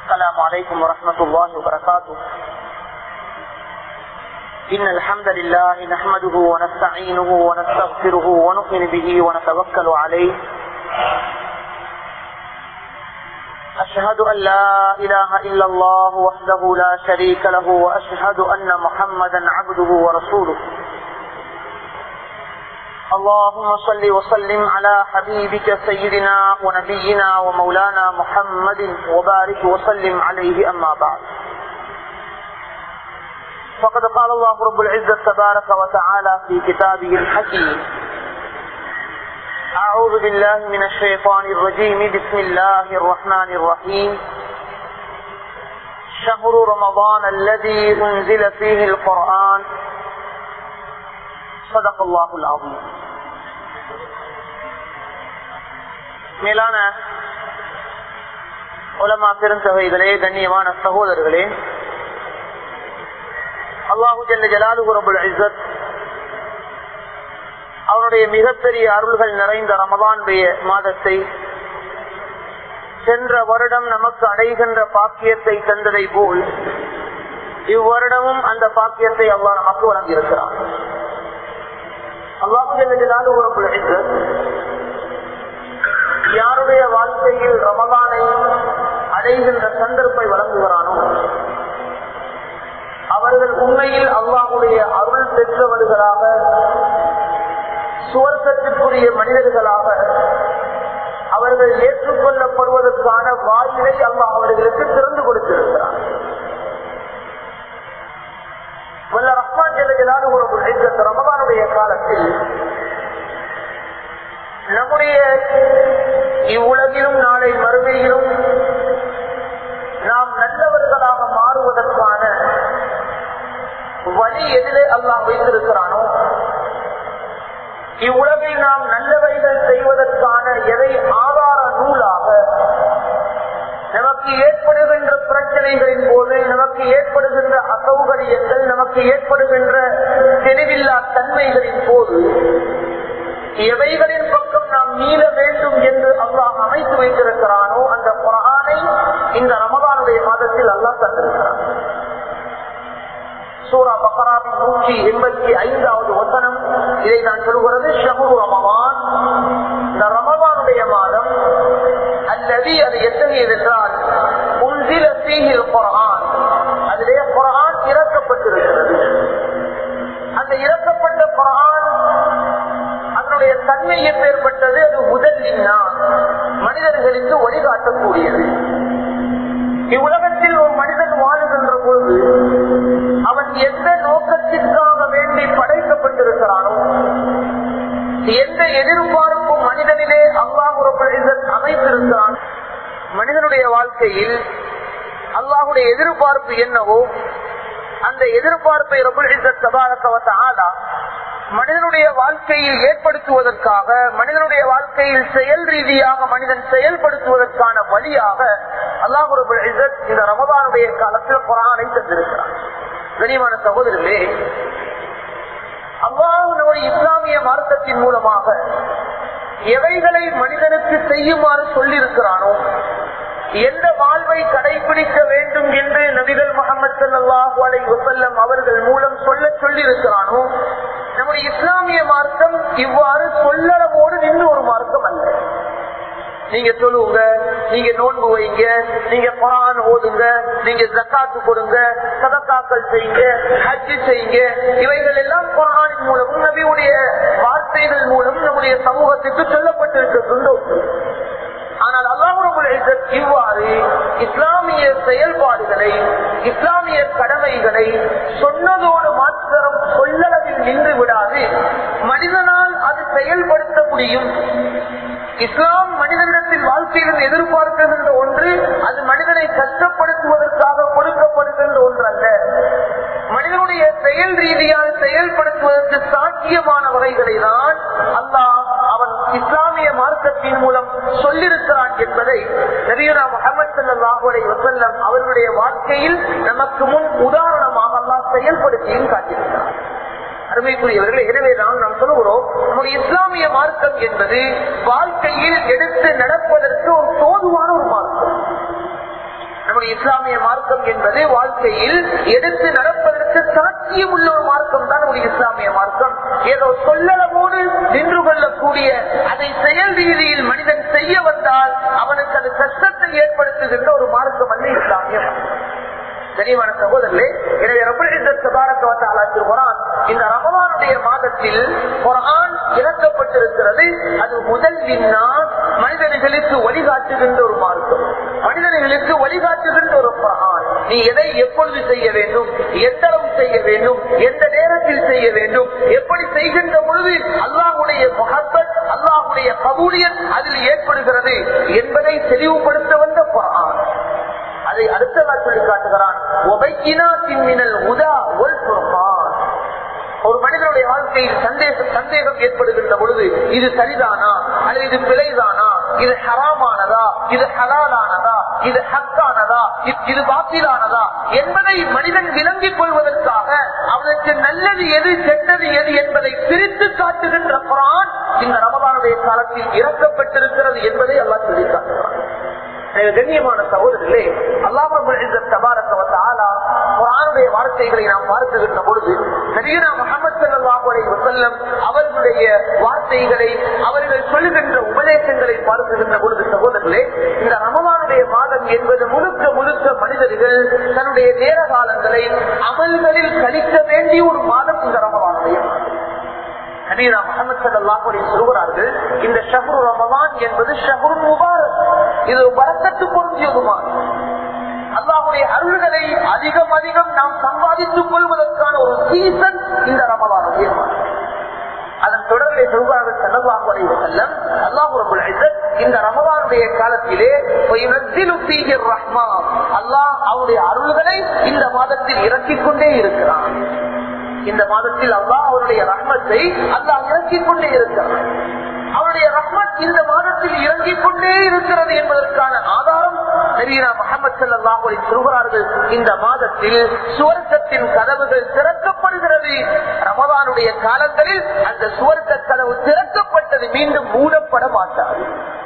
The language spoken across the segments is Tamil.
السلام عليكم ورحمة الله وبركاته إن الحمد لله نحمده ونستعينه ونستغفره ونؤمن به ونتوكل عليه أشهد أن لا إله إلا الله وحده لا شريك له وأشهد أن محمدا عبده ورسوله اللهم صل وسلم على حبيبك سيدنا ونبينا ومولانا محمد وبارك وسلم عليه أما بعد فقد قال الله رب العزة تبارك وتعالى في كتابه الحكيم أعوذ بالله من الشيطان الرجيم بسم الله الرحمن الرحيم شهر رمضان الذي أنزل فيه القرآن صدق الله العظيم மேலான உலமா பெருந்தகைகளே கண்ணியமான சகோதரர்களே அல்லாஹு ஜல்ல ஜலாலு ரபுல் இசத் அவனுடைய மிகப்பெரிய அருள்கள் நிறைந்த ரமதானுடைய மாதத்தை சென்ற வருடம் நமக்கு அடைகின்ற பாக்கியத்தை தந்ததை போல் இவ்வருடமும் அந்த பாக்கியத்தை அல்லாஹ் நமக்கு வழங்கியிருக்கிறான் அல்லாஹு யாருடைய வாழ்க்கையில் ரமதானை அடைகின்ற சந்தர்ப்பை வழங்குகிறானோ அவர்கள் உண்மையில் அல்லாஹுடைய அருள் பெற்றவர்களாக சுவர்க்கத்திற்குரிய மனிதர்களாக அவர்கள் ஏற்றுக்கொள்ளப்படுவதற்கான வாயிலை அல்லாஹ் அவர்களுக்கு திறந்து கொடுத்திருக்கிறார் வல்ல ரஹ்மான் ஜெல்லாது ஒரு ரமதானுடைய காலத்தில் நம்முடைய இவ்வுலகிலும் நாளை மறுமையிலும் நாம் நல்லவர்களாக மாறுவதற்கான வழி எதிலே அல்லாஹ் வைத்திருக்கிறானோ இவ்வுலகில் நாம் நல்லவைகள் செய்வதற்கான எதை ஆதார நூலாக நமக்கு ஏற்படுகின்ற பிரச்சனைகளின் போது நமக்கு ஏற்படுகின்ற அசௌகரியங்கள் நமக்கு ஏற்படுகின்ற தெளிவில்லா தன்மைகளின் போது எவைகளின் பக்கம் நாம் மீள வேண்டும் என்று அல்லாஹ் அமைத்து வைத்திருக்கிறானோ அந்த குரானை இந்த ரமதானுடைய மாதத்தில் அல்லாஹ் தந்திருக்கிறான் சூரா பக்கராவின் நூற்றி எண்பத்தி ஐந்தாவது வசனம் இதை நான் சொல்கிறது ஷஹு ரமவான் இந்த ரமவானுடைய மாதம் அல்லது அது எத்தகையது என்றால் உன்சில சீகில் குரான் அதிலே குரான் இறக்கப்பட்டிருக்கிறது அந்த இறக்கப்பட்ட குரான் அதனுடைய தன்மை எப்பேற்பட்டது அது முதலின்னா மனிதர்களுக்கு வழிகாட்டக்கூடியது இவ்வுலகத்தில் ஒரு மனிதன் வாழுகின்ற பொழுது அவன் எந்த நோக்கத்திற்காக வேண்டி படைக்கப்பட்டிருக்கிறானோ எந்த எதிர்பார்ப்பும் மனிதனிலே அல்லாஹுடைய அமைத்திருக்கிறான் மனிதனுடைய வாழ்க்கையில் அல்லாஹுடைய எதிர்பார்ப்பு என்னவோ அந்த எதிர்பார்ப்பை ரபுல் ஆலா மனிதனுடைய வாழ்க்கையில் ஏற்படுத்துவதற்காக மனிதனுடைய வாழ்க்கையில் செயல் ரீதியாக மனிதன் செயல்படுத்துவதற்கான வழியாக அல்லாஹு இந்த ரமதானுடைய காலத்தில் குரானை தந்திருக்கிறான் கனிமான சகோதரர்களே அல்லாஹுடைய இஸ்லாமிய மார்க்கத்தின் மூலமாக எவைகளை மனிதனுக்கு செய்யுமாறு சொல்லியிருக்கிறானோ எந்த வாழ்வை கடைபிடிக்க வேண்டும் என்று நபிகள் முகமது சல்லாஹூ அலை வசல்லம் அவர்கள் மூலம் சொல்ல சொல்லியிருக்கிறானோ நம்முடைய இஸ்லாமிய மார்க்கம் இவ்வாறு சொல்லளவோடு நின்று ஒரு மார்க்கம் அல்ல நீங்க சொல்லுங்க நீங்க நோன்பு வைங்க நீங்க குரான் ஓதுங்க நீங்க ஜக்காத்து கொடுங்க சதக்காக்கள் செய்யுங்க ஹஜ்ஜி செய்யுங்க இவைகள் எல்லாம் குரானின் மூலமும் நபியுடைய வார்த்தைகள் மூலம் நம்முடைய சமூகத்துக்கு சொல்லப்பட்டிருக்கின்ற ஆனால் அல்லாஹுடைய இவ்வாறு இஸ்லாமிய செயல்பாடுகளை இஸ்லாமிய கடமைகளை சொன்னதோடு மாத்திரம் சொல்லளவில் நின்று விடாது மனிதனால் அது செயல்படுத்த முடியும் இஸ்லாம் மனிதனிடத்தில் வாழ்க்கையில் எதிர்பார்க்கின்ற ஒன்று அது மனிதனை கஷ்டப்படுத்துவதற்காக கொடுக்கப்படுகின்ற ஒன்று அல்ல மனிதனுடைய செயல் ரீதியாக செயல்படுத்துவதற்கு சாத்தியமான வகைகளை தான் அல்லாஹ் அவன் இஸ்லாமிய மார்க்கத்தின் மூலம் சொல்லிருக்கிறான் என்பதை நபியுனா முகமது சல்லாஹுடைய வசல்லம் அவர்களுடைய வாழ்க்கையில் நமக்கு முன் உதாரணமாக அல்லாஹ் செயல்படுத்தியும் காட்டியிருக்கிறார் அருமைக்குரியவர்களே எனவேதான் நாம் சொல்லுகிறோம் நம்முடைய இஸ்லாமிய மார்க்கம் என்பது வாழ்க்கையில் எடுத்து நடப்பதற்கு ஒரு தோதுவான ஒரு மார்க்கம் நம்முடைய நம்முடைய இஸ்லாமிய மார்க்கம் என்பது வாழ்க்கையில் எடுத்து நடப்பதற்கு சாத்தியம் உள்ள ஒரு மார்க்கம் தான் நம்முடைய இஸ்லாமிய மார்க்கம் ஏதோ சொல்லளவோடு நின்று கொள்ளக்கூடிய அதை செயல் ரீதியில் மனிதன் செய்ய வந்தால் அவனுக்கு அது கஷ்டத்தை ஏற்படுத்துகின்ற ஒரு மார்க்கம் அல்ல இஸ்லாமிய மார்க்கம் கனிவான சகோதரர்களே எனவே குரான் இந்த ரமவானுடைய மாதத்தில் குரான் இறக்கப்பட்டிருக்கிறது அது முதல் மனிதர்களுக்கு வழிகாட்டுகின்ற ஒரு மார்க்கம் மனிதர்களுக்கு வழிகாட்டுகின்ற ஒரு குரான் நீ எதை எப்பொழுது செய்ய வேண்டும் எத்தளவு செய்ய வேண்டும் எந்த நேரத்தில் செய்ய வேண்டும் எப்படி செய்கின்ற பொழுது அல்லாஹுடைய முகப்பத் அல்லாஹுடைய கபூலியன் அதில் ஏற்படுகிறது என்பதை தெளிவுபடுத்த வந்த குரான் அதை அடுத்ததாக சொல்லி காட்டுகிறான் ஒரு மனிதனுடைய வாழ்க்கையில் சந்தேகம் சந்தேகம் ஏற்படுகின்ற பொழுது இது சரிதானா அல்லது இது பிழைதானா இது ஹராமானதா இது ஹலாலானதா இது ஹக்கானதா இது பாத்திலானதா என்பதை மனிதன் விளங்கிக் கொள்வதற்காக அவனுக்கு நல்லது எது கெட்டது எது என்பதை பிரித்து காட்டுகின்ற குரான் இந்த ரமதானுடைய காலத்தில் இறக்கப்பட்டிருக்கிறது என்பதை எல்லாம் சொல்லி காட்டுகிறான் கண்ணியமான சகோதரர்களே அல்லாஹுடைய வார்த்தைகளை நாம் பார்த்துகின்ற பொழுது நபிகனா முகமது சல்லாஹுடைய வசல்லம் அவர்களுடைய வார்த்தைகளை அவர்கள் சொல்லுகின்ற உபதேசங்களை பார்த்துகின்ற பொழுது சகோதரர்களே இந்த ரமலானுடைய மாதம் என்பது முழுக்க முழுக்க மனிதர்கள் தன்னுடைய நேர காலங்களை அமல்களில் கழிக்க வேண்டிய ஒரு மாதம் இந்த ரமலானுடைய மாதம் நபீரா முகமது சல்லாஹுடைய சொல்கிறார்கள் இந்த ஷஹரு ரமதான் என்பது ஷஹரு முபாரக் இது வரக்கத்து பொருந்தியதுமா அல்லாஹுடைய அருள்களை அதிகம் அதிகம் நாம் சம்பாதித்துக் கொள்வதற்கான ஒரு சீசன் இந்த ரமதானுடைய அதன் தொடர்பை சொல்வார்கள் செல்லவாக செல்லம் அல்லாஹு இந்த ரமதானுடைய காலத்திலே ரஹ்மான் அல்லாஹ் அவருடைய அருள்களை இந்த மாதத்தில் இறக்கிக் கொண்டே இருக்கிறான் இந்த மாதத்தில் அல்லாஹ் அவருடைய ரஹ்மத்தை அல்லாஹ் இறக்கிக் கொண்டே இருக்கிறான் அவருடைய ரஹ்மத் இந்த மாதத்தில் இறங்கிக் கொண்டே இருக்கிறது என்பதற்கான ஆதாரம் நபீனா முகமது சல்லாஹ் சொல்கிறார்கள் இந்த மாதத்தில் சுவர்க்கத்தின் கதவுகள் திறக்கப்படுகிறது ரமதானுடைய காலங்களில் அந்த சுவர்க்க கதவு திறக்கப்பட்டது மீண்டும் மூடப்பட மாட்டாது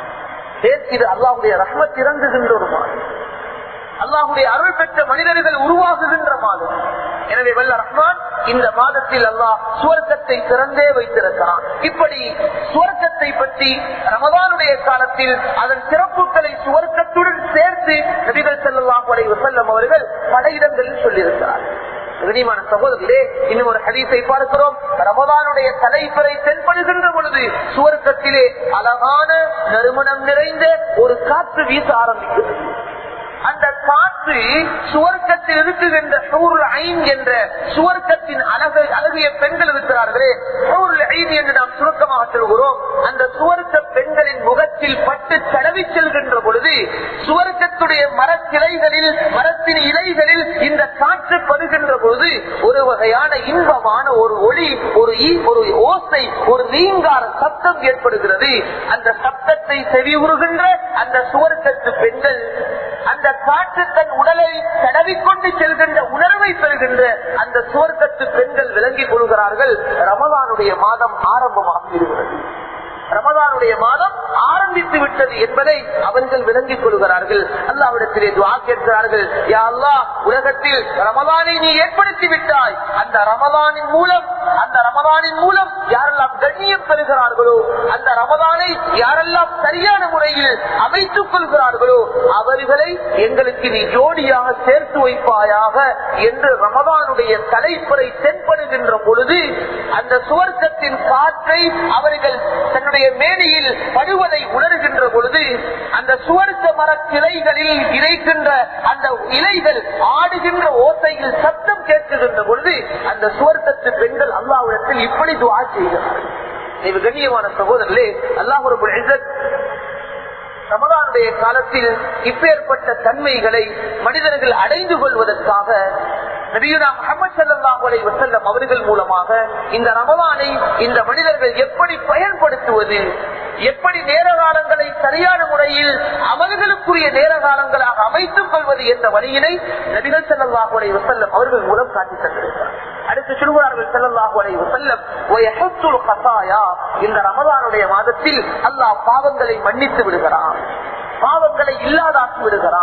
இது அல்லாஹுடைய ரஹ்மத் இறங்குகின்ற ஒரு மாதம் அல்லாஹுடைய அருள் பெற்ற மனிதர்கள் உருவாகுகின்ற மாதம் எனவே வல்ல ரஹ்மான் இந்த மாதத்தில் அல்லாஹ் சுவர்க்கத்தை திறந்தே வைத்திருக்கிறான் இப்படி சுவர்க்கத்தை பற்றி ரமதானுடைய காலத்தில் அதன் சிறப்புகளை சுவர்க்கத்துடன் சேர்த்து நபிகள் செல்லலாம் செல்லும் அவர்கள் பல இடங்களில் சொல்லியிருக்கிறார் கனிமான சகோதரர்களே இன்னும் ஒரு ஹதீஸை பார்க்கிறோம் ரமதானுடைய தலைப்பறை தென்படுகின்ற பொழுது சுவர்க்கத்திலே அழகான நறுமணம் நிறைந்த ஒரு காற்று வீச ஆரம்பிக்கிறது அந்த காற்று சுவர்க்கத்தில் இருக்குகின்ற என்ற சுவர்க்கத்தின் அழகு அழகிய பெண்கள் இருக்கிறார்களே என்று நாம் சுருக்கமாக சொல்கிறோம் அந்த சுவர்க்க பெண்களின் முகத்தில் பட்டு தடவி செல்கின்ற பொழுது சுவர்க்கத்துடைய மரக்கிளைகளில் மரத்தின் இலைகளில் இந்த காற்று படுகின்ற பொழுது ஒரு வகையான இன்பமான ஒரு ஒளி ஒரு ஒரு ஓசை ஒரு நீங்கார சப்தம் ஏற்படுகிறது அந்த சப்தத்தை செவிவுறுகின்ற அந்த சுவர்க்கத்து பெண்கள் அந்த காற்று தன் உடலை தடவிக்கொண்டு செல்கின்ற உணர்வை பெறுகின்ற அந்த சுவர்க்கத்து பெண்கள் விளங்கிக் கொள்கிறார்கள் ரமதானுடைய மாதம் ஆரம்பமாக இருக்கிறது ரமதானுடைய மாதம் ஆரம்பித்து விட்டது என்பதை அவர்கள் விளங்கிக் கொள்கிறார்கள் அல்லாவிடத்திலே துவா கேட்கிறார்கள் யா அல்லா உலகத்தில் ரமதானை நீ ஏற்படுத்தி விட்டாய் அந்த ரமதானின் மூலம் அந்த ரமதானின் மூலம் யாரெல்லாம் கண்ணியம் பெறுகிறார்களோ அந்த ரமதானை யாரெல்லாம் சரியான முறையில் அமைத்துக் கொள்கிறார்களோ அவர்களை எங்களுக்கு நீ ஜோடியாக சேர்த்து வைப்பாயாக என்று ரமதானுடைய தலைப்பறை தென்படுகின்ற பொழுது அந்த சுவர்க்கத்தின் காற்றை அவர்கள் தன்னுடைய மேனியில் படுவதை உணர்கின்ற பொழுது அந்த சுவர்க்க மர கிளைகளில் இறைக்கின்ற அந்த இலைகள் ஆடுகின்ற ஓசையில் சத்தம் கேட்குகின்ற பொழுது அந்த சுவர்க்கத்து பெண்கள் அல்லாவிடத்தில் இப்படி துவா செய்கிறார்கள் இது கண்ணியமான சகோதரர்களே அல்லாஹ் ஒரு ரமதானுடைய காலத்தில் இப்பேற்பட்ட தன்மைகளை மனிதர்கள் அடைந்து கொள்வதற்காக நபியுனா முகமது சல்லாஹ் அலை வசல்லம் அவர்கள் மூலமாக இந்த ரமதானை இந்த மனிதர்கள் எப்படி பயன்படுத்துவது எப்படி நேர காலங்களை சரியான முறையில் அவர்களுக்குரிய நேர காலங்களாக அமைத்துக் கொள்வது என்ற வழியினை நபிகள் செல்லல்லாஹு அலை வசல்லம் அவர்கள் மூலம் காட்டி தந்திருக்கிறார் அடுத்து சொல்கிறார்கள் செல்லல்லாஹு அலை வசல்லம் இந்த ரமதானுடைய மாதத்தில் அல்லாஹ் பாவங்களை மன்னித்து விடுகிறான் பாவங்களை இல்லாதாக்கி விடுகிறான்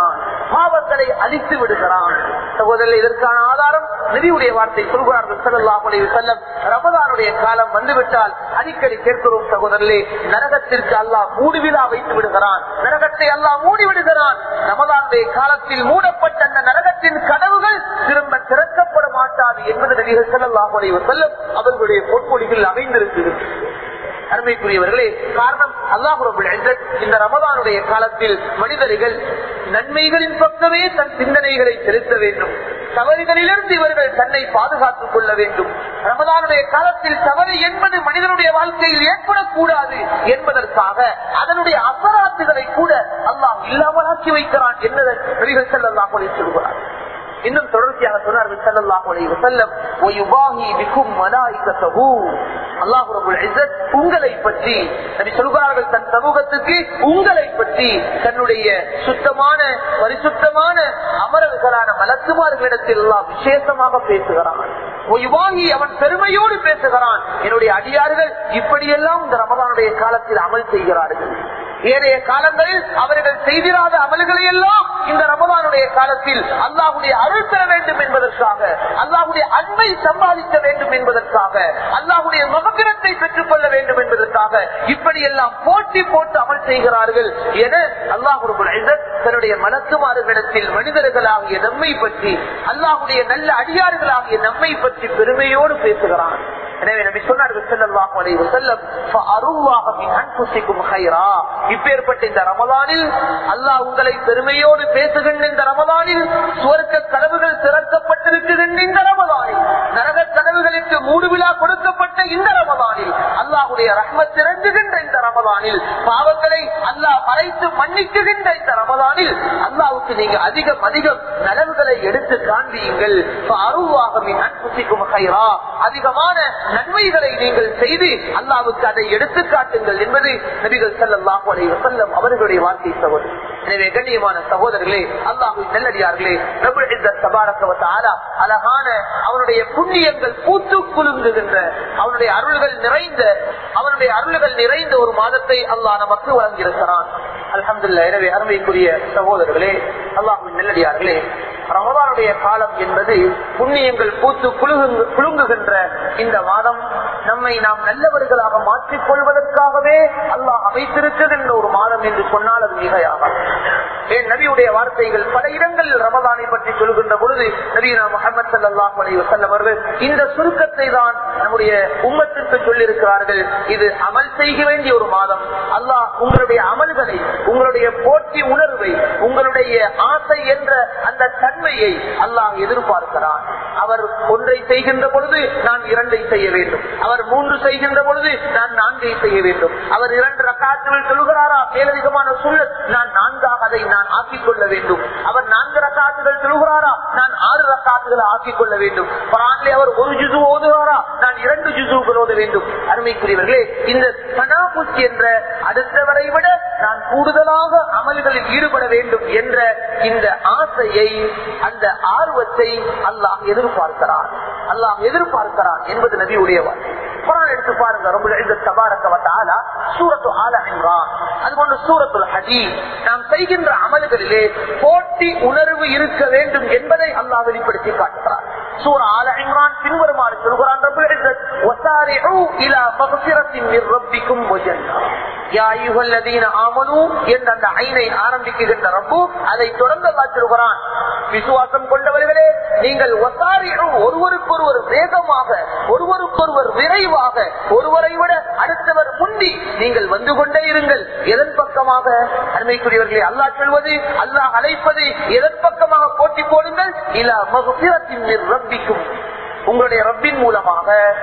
பாவங்களை அழித்து விடுகிறான் சகோதரர் இதற்கான ஆதாரம் நபியுடைய வார்த்தை சொல்கிறார்கள் ஸல்லல்லாஹு அலைஹி வஸல்லம் ரமதானுடைய காலம் வந்துவிட்டால் அடிக்கடி கேட்கிறோம் சகோதரர்களே நரகத்திற்கு அல்லாஹ் மூடி விழா வைத்து விடுகிறான் நரகத்தை அல்லாஹ் மூடி விடுகிறான் ரமதானுடைய காலத்தில் மூடப்பட்ட அந்த நரகத்தின் கதவுகள் திரும்ப திறக்கப்பட மாட்டாது என்பது நபிகள் ஸல்லல்லாஹு அலைஹி வஸல்லம் அவர்களுடைய பொன்மொழிகள் அமைந்திருக்கிறது அருமைக்குரியவர்களே காரணம் அல்லாஹ் ரபுல் இஸ்ஸத் இந்த ரமதானுடைய காலத்தில் மனிதர்கள் நன்மைகளின் பக்கமே தன் சிந்தனைகளை செலுத்த வேண்டும் தவறுகளிலிருந்து இவர்கள் தன்னை பாதுகாத்துக் கொள்ள வேண்டும் ரமதானுடைய காலத்தில் தவறு என்பது மனிதனுடைய வாழ்க்கையில் ஏற்படக்கூடாது என்பதற்காக அதனுடைய அசராத்துகளை கூட அல்லாஹ் இல்லாமலாக்கி வைக்கிறான் என்பதை நபிகள் செல்லலாம் சொல்கிறார் இன்னும் தொடர்ச்சியாக சொன்னார்கள் ஸல்லல்லாஹு அலைஹி வஸல்லம் வயுபாஹி பிக்கும் மலாயிகத்தஹு அல்லாஹ் ரப்பல் இஸ்ஸத் உங்களை பற்றி நபி சொல்கிறார்கள் தன் சமூகத்துக்கு உங்களை பற்றி தன்னுடைய சுத்தமான பரிசுத்தமான அமரர்களான மலக்குமார்களிடத்தில் எல்லாம் விசேஷமாக பேசுகிறான் ஒய்வாகி அவன் பெருமையோடு பேசுகிறான் என்னுடைய அடியார்கள் இப்படியெல்லாம் இந்த ரமதானுடைய காலத்தில் அமல் செய்கிறார்கள் ஏனைய காலங்களில் அவர்கள் செய்திராத அமல்களை எல்லாம் இந்த ரமதானுடைய காலத்தில் அல்லாஹுடைய அருள் பெற வேண்டும் என்பதற்காக அல்லாஹுடைய அன்பை சம்பாதிக்க வேண்டும் என்பதற்காக அல்லாஹுடைய மகபிரத்தை பெற்றுக் கொள்ள வேண்டும் என்பதற்காக இப்படியெல்லாம் போட்டி போட்டு அமல் செய்கிறார்கள் என அல்லாஹு தன்னுடைய மலக்குமாறுகளிடத்தில் மனிதர்களாகிய நம்மை பற்றி அல்லாஹுடைய நல்ல அடியார்களாகிய நம்மை பற்றி பெருமையோடு பேசுகிறான் எனவே நபி சொன்னார்கள் ஸல்லல்லாஹு அலைஹி வஸல்லம் ஃபஅருல்லாஹ மின் அன்ஃபுசிக்கும் கைரா இப்பேற்பட்ட இந்த ரமலானில் அல்லாஹ் உங்களை பெருமையோடு பேசுகின்ற இந்த ரமலானில் சுவர்க்க கதவுகள் திறக்கப்பட்டிருக்கின்ற இந்த ரமலானில் நரக கதவுகளுக்கு மூடு விழா கொடுக்கப்பட்ட இந்த ரமலானில் அல்லாஹுடைய ரஹ்மத் திறங்குகின்ற இந்த ரமலானில் பாவங்களை அல்லாஹ் மறைத்து மன்னிக்குகின்ற இந்த ரமலானில் அல்லாவுக்கு நீங்க அதிகம் அதிகம் நலவுகளை எடுத்து காண்பியுங்கள் ஃபஅருல்லாஹ மின் அன்ஃபுசிக்கும் கைரா அதிகமான நன்மைகளை நீங்கள் செய்து அல்லாவுக்கு அதை எடுத்து காட்டுங்கள் என்பது நபிகள் ஸல்லல்லாஹு அலைஹி வஸல்லம் அவர்களுடைய வார்த்தை சகோதரி எனவே கண்ணியமான சகோதரர்களே அல்லாஹ்வின் நல்லடியார்களே ரப்பல் இஸ்ஸத் தபாரக வ தஆலா அழகான அவனுடைய புண்ணியங்கள் பூத்து குலுங்குகின்ற அவனுடைய அருள்கள் நிறைந்த அவனுடைய அருள்கள் நிறைந்த ஒரு மாதத்தை அல்லாஹ் நமக்கு வழங்கியிருக்கிறான் அல்ஹம்துலில்லாஹ் எனவே அருமைக்குரிய சகோதரர்களே அல்லாஹ்வின் நல்லடியார்களே ரமதானுடைய காலம் என்பது புண்ணியங்கள் பூத்து குலுங்கு குலுங்குகின்ற இந்த மாதம் நம்மை நாம் நல்லவர்களாக மாற்றிக் கொள்வதற்காகவே அல்லாஹ் அமைத்திருக்கின்ற ஒரு மாதம் என்று சொன்னால் அது மிகையாகும் ஏன் நபியுடைய வார்த்தைகள் பல இடங்களில் ரமதானை பற்றி சொல்கின்ற பொழுது நபீனா முகமது சல்லாஹ் அலைஹி வஸல்லம் அவர்கள் இந்த சுருக்கத்தை தான் நம்முடைய உம்மத்திற்கு சொல்லியிருக்கிறார்கள் இது அமல் செய்ய வேண்டிய ஒரு மாதம் அல்லாஹ் உங்களுடைய அமல்களை உங்களுடைய போட்டி உணர்வை உங்களுடைய ஆசை என்ற அந்த தன்மையை அல்லாஹ் எதிர்பார்க்கிறான் அவர் ஒன்றை செய்கின்ற பொழுது நான் இரண்டை செய்ய வேண்டும் அவர் மூன்று செய்கின்ற பொழுது நான் நான்கை செய்ய வேண்டும் அவர் இரண்டு ரக்காத்துகள் சொல்கிறாரா மேலதிகமான சூழல் நான் நான்காக அதை நான் ஆக்கிக் கொள்ள வேண்டும் அவர் நான்கு ரக்காத்துகள் சொல்கிறாரா நான் ஆறு ரக்காத்துகளை ஆக்கிக் கொள்ள வேண்டும் பரான்லே அவர் ஒரு ஜுசு ஓதுவாரா நான் இரண்டு ஜுசுகள் ஓத வேண்டும் அருமைக்குரியவர்களே இந்த பனாபுச் என்ற அடுத்தவரை விட நான் கூடுதலாக அமல்களில் ஈடுபட வேண்டும் என்ற இந்த ஆசையை அந்த ஆர்வத்தை அல்லாஹ் எதிர்பார்க்கிறான் அல்லாஹ் எதிர்பார்க்கிறான் என்பது நபியுடைய வார்த்தை குரான் எடுத்து பாருங்க ரொம்ப இந்த தபாரக்கவத்தால சூரத்து ஆல இம்ரான் அது போன்று சூரத்துல் ஹதீஸ் நாம் செய்கின்ற அமல்களிலே போட்டி உணர்வு இருக்க வேண்டும் என்பதை அல்லாஹ் வெளிப்படுத்தி காட்டுகிறார் சூர ஆல இம்ரான் பின்வருமாறு சொல்கிறான் ரபுல் இஸ்ஸத் வசாரிஉ இலா மக்ஃபிரத்தின் மின் ரப்பிக்கும் வஜன்னா யா அய்யுஹல்லதீன ஆமனு என்ற அந்த ஐனை ஆரம்பிக்குகின்ற ரப்பு அதை தொடர்ந்து சொல்கிறான் விசுவாசம் கொண்டவர்களே நீங்கள் ஒசாரியும் ஒருவருக்கொருவர் வேகமாக ஒருவருக்கொருவர் விரைவாக ஒருவரை விட அடுத்தவர் முந்தி நீங்கள் வந்து கொண்டே இருங்கள் எதன் பக்கமாக அருமைக்குரியவர்களே அல்லாஹ் சொல்வது அல்லாஹ் அழைப்பது எதன் பக்கமாக போட்டி போடுங்கள் இலா மகுபிரத்தின் ரப்பிக்கும் உங்களுடைய ரப்பின் மூலமாக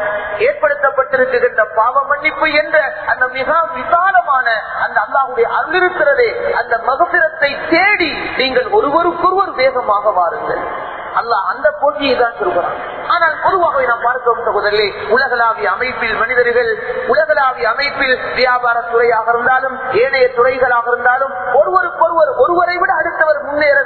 ஏற்படுத்தப்பட்டிருக்கின்ற பாவ மன்னிப்பு என்ற அந்த மிக விசாலமான அந்த அல்லாஹுடைய அருள் இருக்கிறதே அந்த மகபிரத்தை தேடி நீங்கள் ஒருவருக்கொருவர் வேகமாக வாருங்கள் அல்லாஹ் அந்த போட்டியை தான் சொல்கிறான் ஆனால் பொதுவாக நாம் பார்க்கிறோம் சகோதரர்களே உலகளாவிய அமைப்பில் மனிதர்கள் உலகளாவிய அமைப்பில் வியாபார துறையாக இருந்தாலும் ஏனைய துறைகளாக இருந்தாலும் ஒருவருக்கொருவர் ஒருவரை விட அடுத்தவர் முன்னேற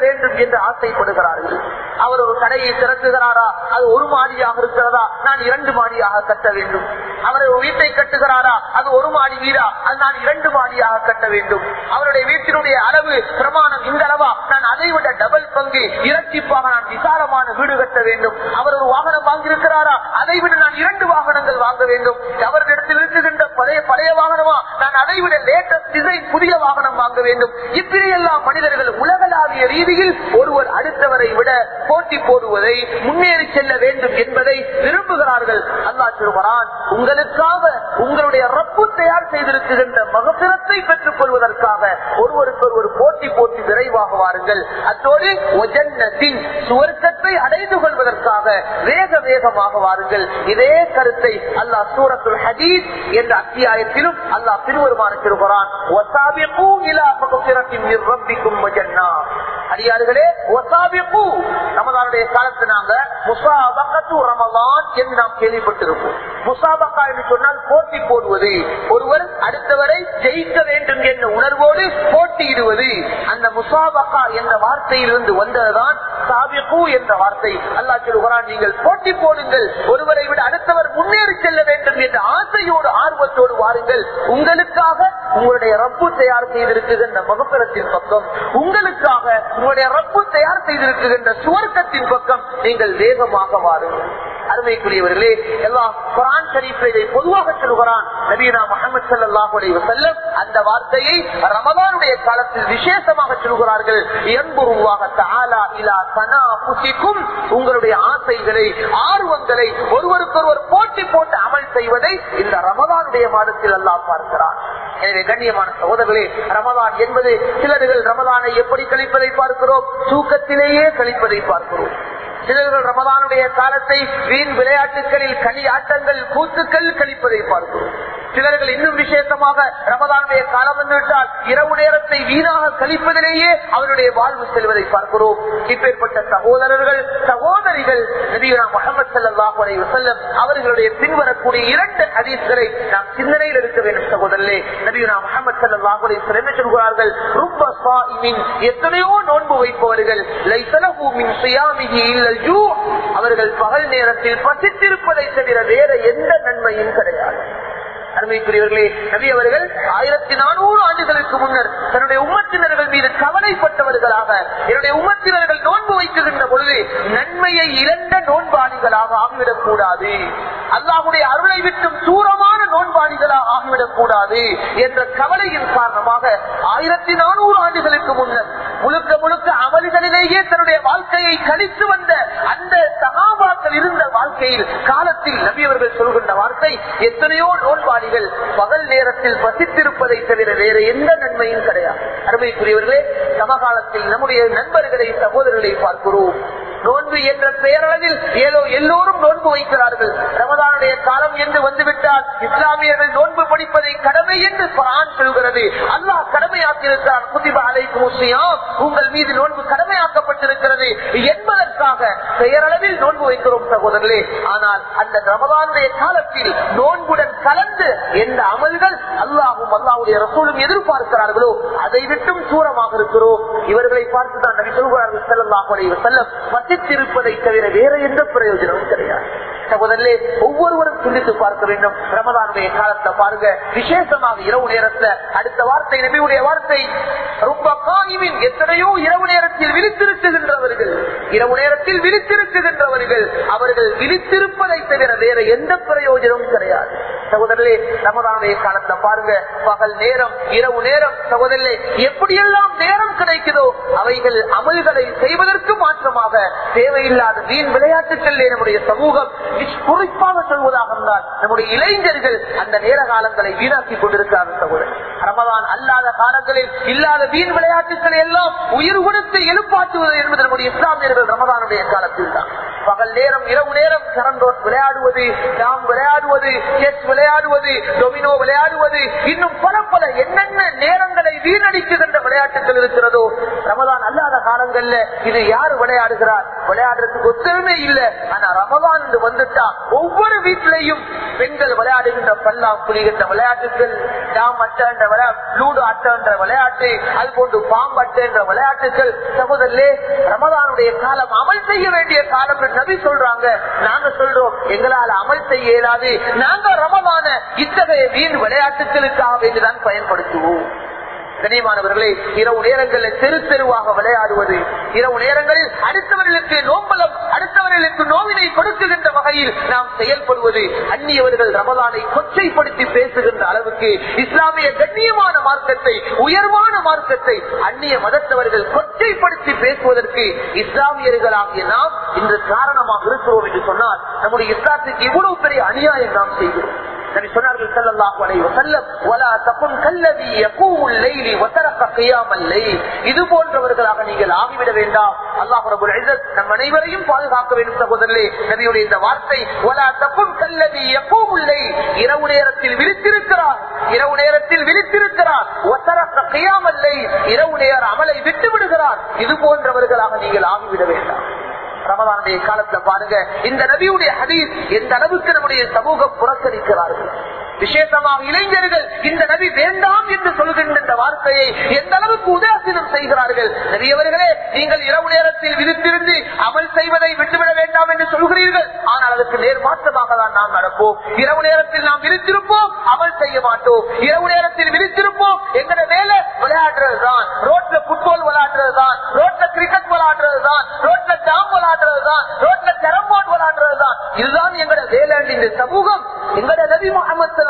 வேண்டும் என்று ஆசைப்படுகிறார்கள் அவர் ஒரு கடையை திறக்குகிறாரா அது ஒரு மாடியாக இருக்கிறதா நான் இரண்டு மாடியாக கட்ட வேண்டும் அவர் ஒரு வீட்டை கட்டுகிறாரா அது ஒரு மாடி வீடா அது நான் இரண்டு மாடியாக கட்ட வேண்டும் அவருடைய வீட்டினுடைய அளவு பிரமாணம் இந்த அளவா நான் அதை விட டபுள் பங்கு இரட்டிப்பாக நான் விசாலமான வீடு கட்ட வேண்டும் அவர் ஒரு வாகனம் வாங்கியிருக்கிறாரா அதை விட நான் இரண்டு வாகனங்கள் வாங்க வேண்டும் அவரிடத்தில் இருக்குகின்ற பழைய பழைய வாகனமா நான் அதை விட லேட்டஸ்ட் டிசைன் புதிய வாகனம் வாங்க வேண்டும் இப்படி எல்லாம் மனிதர்கள் உலகளாவிய ரீதியில் ஒருவர் அடுத்தவரை விட போட்டி போடுவதை முன்னேறி செல்ல வேண்டும் என்பதை விரும்புகிறார்கள் அல்லாஹ் சொல்கிறான் உங்களுக்காக உங்களுடைய ரப்பு தயார் செய்திருக்கின்ற மகபிரத்தை பெற்றுக் கொள்வதற்காக ஒருவருக்கு ஒரு போட்டி போட்டி விரைவாக வாருங்கள் அத்தோடு ஒஜன்னத்தின் சுவர்க்கத்தை அடைந்து கொள்வதற்காக வேக வேகமாக வாருங்கள் இதே கருத்தை அல்லாஹ் சூரத்துல் ஹதீஸ் என்ற அத்தியாயத்திலும் அல்லாஹ் திருவருமான சொல்கிறான் "வசாபிகூ இலா மக்ஃபிரத்தின் மின் ரப்பிக்கும் வஜன்னா." அடியார்களே ஒசாபிப்பு ரமதானுடைய காலத்து நாங்க முசாபகத்து ரமதான் என்று நாம் கேள்விப்பட்டிருப்போம் முசாபகா என்று சொன்னால் போட்டி போடுவது ஒருவர் அடுத்தவரை ஜெயிக்க வேண்டும் என்ற உணர்வோடு போட்டியிடுவது அந்த முசாபகா என்ற வார்த்தையிலிருந்து வந்ததுதான் சாபிகு என்ற வார்த்தை அல்லாஹ் சொல்கிறான் நீங்கள் போட்டி போடுங்கள் ஒருவரை விட அடுத்தவர் முன்னேறி செல்ல வேண்டும் என்ற ஆசையோடு ஆர்வத்தோடு வாருங்கள் உங்களுக்காக உங்களுடைய ரப்பு தயார் செய்திருக்கின்ற மகப்பரத்தின் பக்கம் உங்களுக்காக உங்களுடைய ரப்பு தயார் செய்திருக்கின்ற சுவர்க்கத்தின் பக்கம் நீங்கள் வேகமாக வாருங்கள் அருமைக்குரியவர்களே எல்லாம் குரான் ஷரீஃபில் இதை பொதுவாக சொல்கிறான் நபீனா முகமது ஸல்லல்லாஹு அலைஹி வஸல்லம் அந்த வார்த்தையை ரமதானுடைய காலத்தில் விசேஷமாக சொல்கிறார்கள் என்புருவாக தஆலா இலா தனாஃபுசிக்கும் உங்களுடைய ஆசைகளை ஆர்வங்களை ஒருவருக்கொருவர் போட்டி போட்டு அமல் செய்வதை இந்த ரமதானுடைய மாதத்தில் அல்லாஹ் பார்க்கிறான் எனவே கண்ணியமான சகோதரர்களே ரமதான் என்பது சிலர்கள் ரமதானை எப்படி கழிப்பதை பார்க்கிறோம் தூக்கத்திலேயே கழிப்பதை பார்க்கிறோம் சிலர்கள் ரமதானுடைய காலத்தை வீண் விளையாட்டுகளில் களி ஆட்டங்கள் கூத்துக்கள் கழிப்பதை பார்க்கிறோம் சிலர்கள் இன்னும் விசேஷமாக ரமதானுடைய காலம் வந்துவிட்டால் இரவு நேரத்தை வீணாக கழிப்பதிலேயே அவருடைய வாழ்வு செல்வதை பார்க்கிறோம் இப்பேற்பட்ட சகோதரர்கள் சகோதரிகள் நபியுனா முகமது சல்லாஹூ அலைஹி வஸல்லம் அவர்களுடைய பின்வரக்கூடிய இரண்டு ஹதீஸ்களை நாம் சிந்தனையில் இருக்க வேண்டும் சகோதரர்களே நபியுனா முகமது சல்லாஹூ அலைஹி வஸல்லம் என்ன சொல்கிறார்கள் ருப்ப சாயிமின் எத்தனையோ நோன்பு வைப்பவர்கள் லைசலஹு மின் சியாமிஹி இல்லல் ஜூ அவர்கள் பகல் நேரத்தில் பசித்திருப்பதை தவிர வேற எந்த நன்மையும் கிடையாது அருமைக்குரியவர்களே நபி அவர்கள் ஆயிரத்தி நானூறு ஆண்டுகளுக்கு முன்னர் தன்னுடைய உம்மத்தினர்கள் மீது கவலைப்பட்டவர்களாக என்னுடைய உம்மத்தினர்கள் நோன்பு வைக்குகின்ற பொழுது நன்மையை இழந்த நோன்பாளிகளாக ஆகிவிடக் கூடாது அல்லாஹுடைய அருளை விட்டும் தூரமான நோன்பாளிகளாக ஆகிவிடக் கூடாது என்ற கவலையின் காரணமாக ஆயிரத்தி நானூறு ஆண்டுகளுக்கு முன்னர் முழுக்க முழுக்க அமல்களிலேயே தன்னுடைய வாழ்க்கையை கழித்து வந்த அந்த சகாபாக்கள் இருந்த வாழ்க்கையில் காலத்தில் நபி அவர்கள் சொல்கின்ற வார்த்தை எத்தனையோ நோன்பாளிகள் பகல் நேரத்தில் பசித்திருப்பதை தவிர வேற எந்த நன்மையும் கிடையாது அருமைக்குரியவர்களே சமகாலத்தில் நம்முடைய நண்பர்களை சகோதரர்களை பார்க்கிறோம் நோன்பு என்ற பெயரளவில் ஏதோ எல்லோரும் நோன்பு வைக்கிறார்கள் ரமதானுடைய காலம் என்று வந்துவிட்டால் இஸ்லாமியர்கள் நோன்பு படிப்பதை கடமை என்று குரான் சொல்கிறது அல்லாஹ் கடமையாக்கியிருக்கிறார் குதிபா அலைக்கும் உங்கள் மீது நோன்பு கடமையாக்கப்பட்டிருக்கிறது என்பதற்காக பெயரளவில் நோன்பு வைக்கிறோம் சகோதரர்களே ஆனால் அந்த ரமதானுடைய காலத்தில் நோன்புடன் கலந்து எந்த அமல்கள் அல்லாஹும் அல்லாவுடைய ரசூலும் எதிர்பார்க்கிறார்களோ அதை விட்டும் தூரமாக இருக்கிறோம் இவர்களை பார்த்து தான் நபி சொல்கிறார்கள் செல்லல்லாஹு அலைஹி வஸல்லம் வசித்திருப்பதை தவிர வேற எந்த பிரயோஜனமும் கிடையாது சகோதரே ஒவ்வொருவரும் சிந்தித்து பார்க்க வேண்டும் ரமதானுடைய காலத்தை பாருங்க விசேஷமாக இரவு நேரத்துல அடுத்த வார்த்தை நபியுடைய வார்த்தை ரொம்ப காயிமின் எத்தனையோ இரவு நேரத்தில் விழித்திருக்குகின்றவர்கள் இரவு நேரத்தில் விழித்திருக்குகின்றவர்கள் அவர்கள் விழித்திருப்பதை தவிர வேற எந்த பிரயோஜனமும் கிடையாது சகோதரர்களே ரமதானுடைய காலத்துல பாருங்க பகல் நேரம் இரவு நேரம் சகோதரர்களே எப்படியெல்லாம் நேரம் கிடைக்குதோ அவைகள் அமல்களை செய்வதற்கு மாற்றமாக தேவையில்லாத வீண் விளையாட்டுகளிலே நம்முடைய சமூகம் குறிப்பாக சொல்வதாக இருந்தால் நம்முடைய இளைஞர்கள் அந்த நேர காலங்களை வீணாக்கி கொண்டிருக்கிறார்கள் சகோதரர் ரமதான் அல்லாத காலங்களில் இல்லாத வீண் விளையாட்டுகளை எல்லாம் உயிர் கொடுத்து எழுப்பாட்டுவது என்பது நம்முடைய இஸ்லாமியர்கள் ரமதானுடைய காலத்தில் தான் பகல் நேரம் இரவு நேரம் கரண்டோட் விளையாடுவது நாம் விளையாடுவது செஸ் விளையாடுவது டொமினோ விளையாடுவது இன்னும் பல பல என்னென்ன நேரங்களை வீணடிக்குகின்ற விளையாட்டுகள் இருக்கிறதோ ரமதான் அல்லாத காலங்கள்ல இது யாரு விளையாடுகிறார் விளையாடுறதுக்கு ஒத்துழைமே இல்லை ஆனா ரமதான் என்று வந்துட்டா ஒவ்வொரு வீட்டிலையும் பெண்கள் விளையாடுகின்ற பல்லாம் புரிகின்ற விளையாட்டுகள் டாம் அட்ட விளையாட்டு லூடு அட்ட விளையாட்டு அது போன்று பாம்பு அட்ட என்ற விளையாட்டுகள் சகோதரே ரமதானுடைய காலம் அமல் செய்ய வேண்டிய காலம் என்று நபி சொல்றாங்க நாங்க சொல்றோம் எங்களால் அமல் செய்ய இயலாது நாங்க ரமதான இத்தகைய வீண் விளையாட்டுகளுக்காக வேண்டிதான் பயன்படுத்துவோம் கனியமானவர்களே இரவு நேரங்களில் தெரு தெருவாக விளையாடுவது இரவு நேரங்களில் அடுத்தவர்களுக்கு நோம்பலம் அடுத்தவர்களுக்கு நோவினை கொடுக்குகின்ற வகையில் நாம் செயல்படுவது அந்நியவர்கள் ரமதானை கொச்சைப்படுத்தி பேசுகின்ற அளவுக்கு இஸ்லாமிய கண்ணியமான மார்க்கத்தை உயர்வான மார்க்கத்தை அந்நிய மதத்தவர்கள் கொச்சைப்படுத்தி பேசுவதற்கு இஸ்லாமியர்களாகிய நாம் இன்று காரணமாக இருக்கிறோம் என்று சொன்னால் நம்முடைய இஸ்லாத்துக்கு இவ்வளவு பெரிய அநியாயம் நாம் செய்கிறோம் நபி சொன்னார்கள் ஸல்லல்லாஹு அலைஹி வஸல்லம் வலா தகுன் கல்லதி யகூமுல் லைலி வதரக கியாமல் லைல் இது போன்றவர்களாக நீங்கள் ஆகிவிட வேண்டாம் அல்லாஹ் ரப்பல் இஸ்ஸத் நம் அனைவரையும் பாதுகாக்க வேண்டும் சகோதரர்களே நபியுடைய இந்த வார்த்தை வலா தகுன் கல்லதி யகூமுல் லைல் இரவு நேரத்தில் விழித்திருக்கிறார் இரவு நேரத்தில் விழித்திருக்கிறார் வதரக கியாமல் லைல் இரவு நேர அமலை விட்டு விடுகிறார் இது போன்றவர்களாக நீங்கள் ஆகிவிட வேண்டாம் ரமதானுடைய காலத்துல பாருங்க இந்த நபியுடைய ஹதீஸ் எந்த அளவுக்கு நம்முடைய சமூகம் புறக்கணிக்கிறார்கள் விசேஷமாக இளைஞர்கள் இந்த நபி வேண்டாம் என்று சொல்கின்ற இந்த வார்த்தையை எந்த அளவுக்கு உதாசீனம் செய்கிறார்கள் நபியவர்களே நீங்கள் இரவு நேரத்தில் விதித்திருந்து அமல் செய்வதை விட்டுவிட வேண்டாம் என்று சொல்கிறீர்கள் ஆனால் அதற்கு நேர் மாற்றமாக தான் நாம் நடப்போம் இரவு நேரத்தில் நாம் விரித்திருப்போம் அமல் செய்ய மாட்டோம் இரவு நேரத்தில் விரித்திருப்போம் எங்கட வேலை விளையாடுறது தான் ரோட்ல புட்பால் விளையாடுறது தான் ரோட்ல கிரிக்கெட் விளையாடுறது தான் ரோட்ல ஜாம் விளையாடுறது தான் ரோட்ல கேரம் போர்டு விளையாடுறது தான் இதுதான் எங்கட வேலை இந்த சமூகம் எங்கட நபி முகமது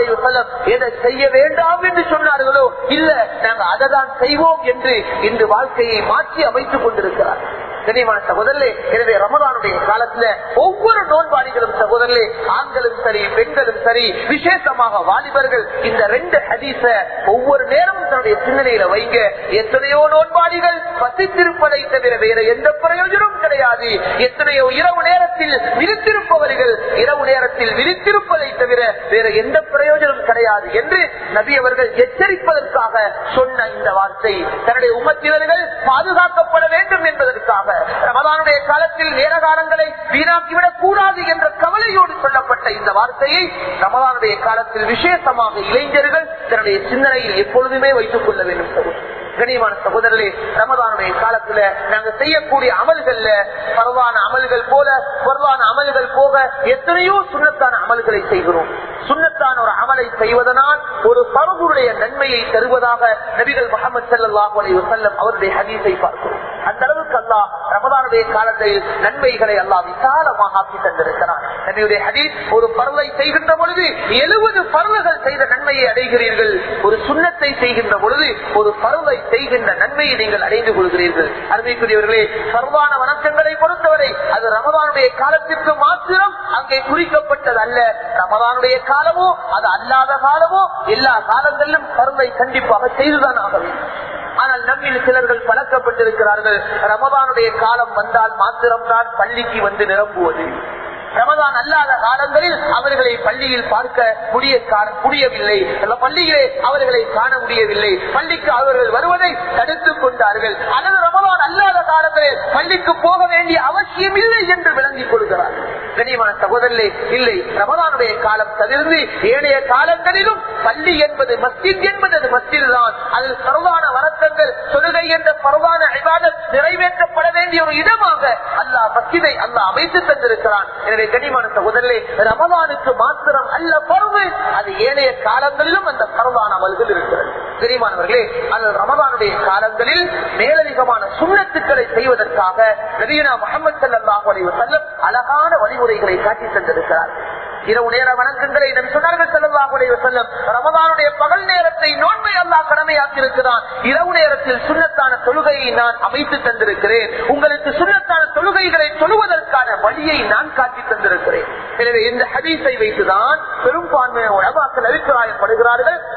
எதை செய்ய வேண்டாம் என்று சொன்னார்களோ இல்ல நாங்க அதை தான் செய்வோம் என்று இன்று வாழ்க்கையை மாற்றி அமைத்துக் கொண்டிருக்கிறார் கனிமான சகோதரே எனவே ரமதானுடைய காலத்துல ஒவ்வொரு நோன்பாளிகளும் சகோதரே ஆண்களும் சரி பெண்களும் சரி விசேஷமாக வாலிபர்கள் இந்த ரெண்டு ஹதீச ஒவ்வொரு நேரமும் தன்னுடைய சிந்தனையில வைங்க எத்தனையோ நோன்பாளிகள் பசித்திருப்பதை தவிர வேற எந்த பிரயோஜனமும் கிடையாது எத்தனையோ இரவு நேரத்தில் விழித்திருப்பவர்கள் இரவு நேரத்தில் விழித்திருப்பதை தவிர வேற எந்த பிரயோஜனம் கிடையாது என்று நபி அவர்கள் எச்சரிப்பதற்காக சொன்ன இந்த வார்த்தை தன்னுடைய உமத்தினர்கள் பாதுகாக்கப்பட வேண்டும் என்பதற்காக ரமதானுடைய காலத்தில் நேர காலங்களை வீணாக்கிவிடக் கூடாது என்ற கவலையோடு சொல்லப்பட்ட இந்த வார்த்தையை ரமதானுடைய காலத்தில் விசேஷமாக இளைஞர்கள் தன்னுடைய சிந்தனையில் எப்பொழுதுமே வைத்துக் கொள்ள வேண்டும் சகோதரர் கனியமான சகோதரர்களே ரமதானுடைய காலத்துல நாங்க செய்யக்கூடிய அமல்கள்ல பரவான அமல்கள் போல பொருளான அமல்கள் போக எத்தனையோ சுண்ணத்தான அமல்களை செய்கிறோம் சுண்ணத்தான ஒரு அமலை செய்வதனால் ஒரு பரவுடைய நன்மையை தருவதாக நபிகள் முகமது சல்லாஹ் அலைவசல்லம் அவருடைய ஹதீஸை பார்க்கிறோம் அந்த அளவுக்கு அல்லாஹ் ரமதானுடைய காலத்தில் நன்மைகளை அல்லாஹ் விசாலமாக ஆக்கி தந்திருக்கிறார் நபியுடைய ஹதீஸ் ஒரு பருவை செய்கின்ற பொழுது எழுபது பருவங்கள் செய்த நன்மையை அடைகிறீர்கள் ஒரு சுண்ணத்தை செய்கின்ற பொழுது ஒரு பருவை செய்கின்ற நன்மையை நீங்கள் அடைந்து கொள்கிறீர்கள் அருமைக்குரியவர்களே சர்வான வணக்கங்களை பொறுத்தவரை அது ரமதானுடைய காலத்திற்கு மாத்திரம் அங்கே குறிக்கப்பட்டது அல்ல ரமதானுடைய காலமோ அது அல்லாத காலமோ எல்லா காலங்களிலும் பருவை கண்டிப்பாக செய்துதான் ஆக வேண்டும் ஆனால் நம்மில் சிலர்கள் பழக்கப்பட்டிருக்கிறார்கள் ரமதானுடைய காலம் வந்தால் மாத்திரம்தான் பள்ளிக்கு வந்து நிரம்புவது ரமதான் அல்லாத காலங்களில் அவர்களை பள்ளியில் பார்க்க முடிய முடியவில்லை பள்ளியிலே அவர்களை காண முடியவில்லை பள்ளிக்கு அவர்கள் வருவதை தடுத்துக் கொண்டார்கள் அல்லது ரமதான் அல்லாத காலங்களில் பள்ளிக்கு போக வேண்டிய அவசியம் இல்லை என்று விளங்கிக் கொள்கிறார்கள் கனியமான சகோதரே இல்லை ரமதானுடைய காலம் தவிர்த்து ஏனைய காலங்களிலும் பள்ளி என்பது மஸ்ஜித் என்பது அது மஸ்ஜித் தான் அதில் பரவான வணக்கங்கள் தொழுகை என்ற பரவான நிறைவேற்றப்பட வேண்டிய ஒரு இடமாக அல்லாஹ் மஸ்ஜிதை அல்லாஹ் அமைத்து தந்திருக்கிறான் எனவே கனிமான சகோதரே ரமதானுக்கு மாத்திரம் அல்ல பருவு அது ஏனைய காலங்களிலும் அந்த பரவான அமல்கள் இருக்கிறது தெரியுமானவர்களே அந்த ரமதானுடைய காலங்களில் மேலதிகமான சுண்ணத்துக்களை செய்வதற்காக நபீனா முகமது சல்லாஹ் செல்லம் அழகான வழிமுறைகளை காட்டி தந்திருக்கிறார் இரவு நேர வணக்கங்களை நபி சொன்னார்கள் செல்லல்லாஹுடைய செல்லம் ரமதானுடைய பகல் நேரத்தை நோன்மை அல்லாஹ் கடமையாக்கி இருக்கிறான் இரவு நேரத்தில் சுண்ணத்தான தொழுகையை நான் அமைத்து தந்திருக்கிறேன் உங்களுக்கு சுண்ணத்தான தொழுகைகளை தொழுவதற்கான வழியை நான் காட்டி தந்திருக்கிறேன் எனவே இந்த ஹதீஸை வைத்துதான் பெரும்பான்மையான உலகாக்கள் அபிப்பிராயப்படுகிறார்கள் ரமதான்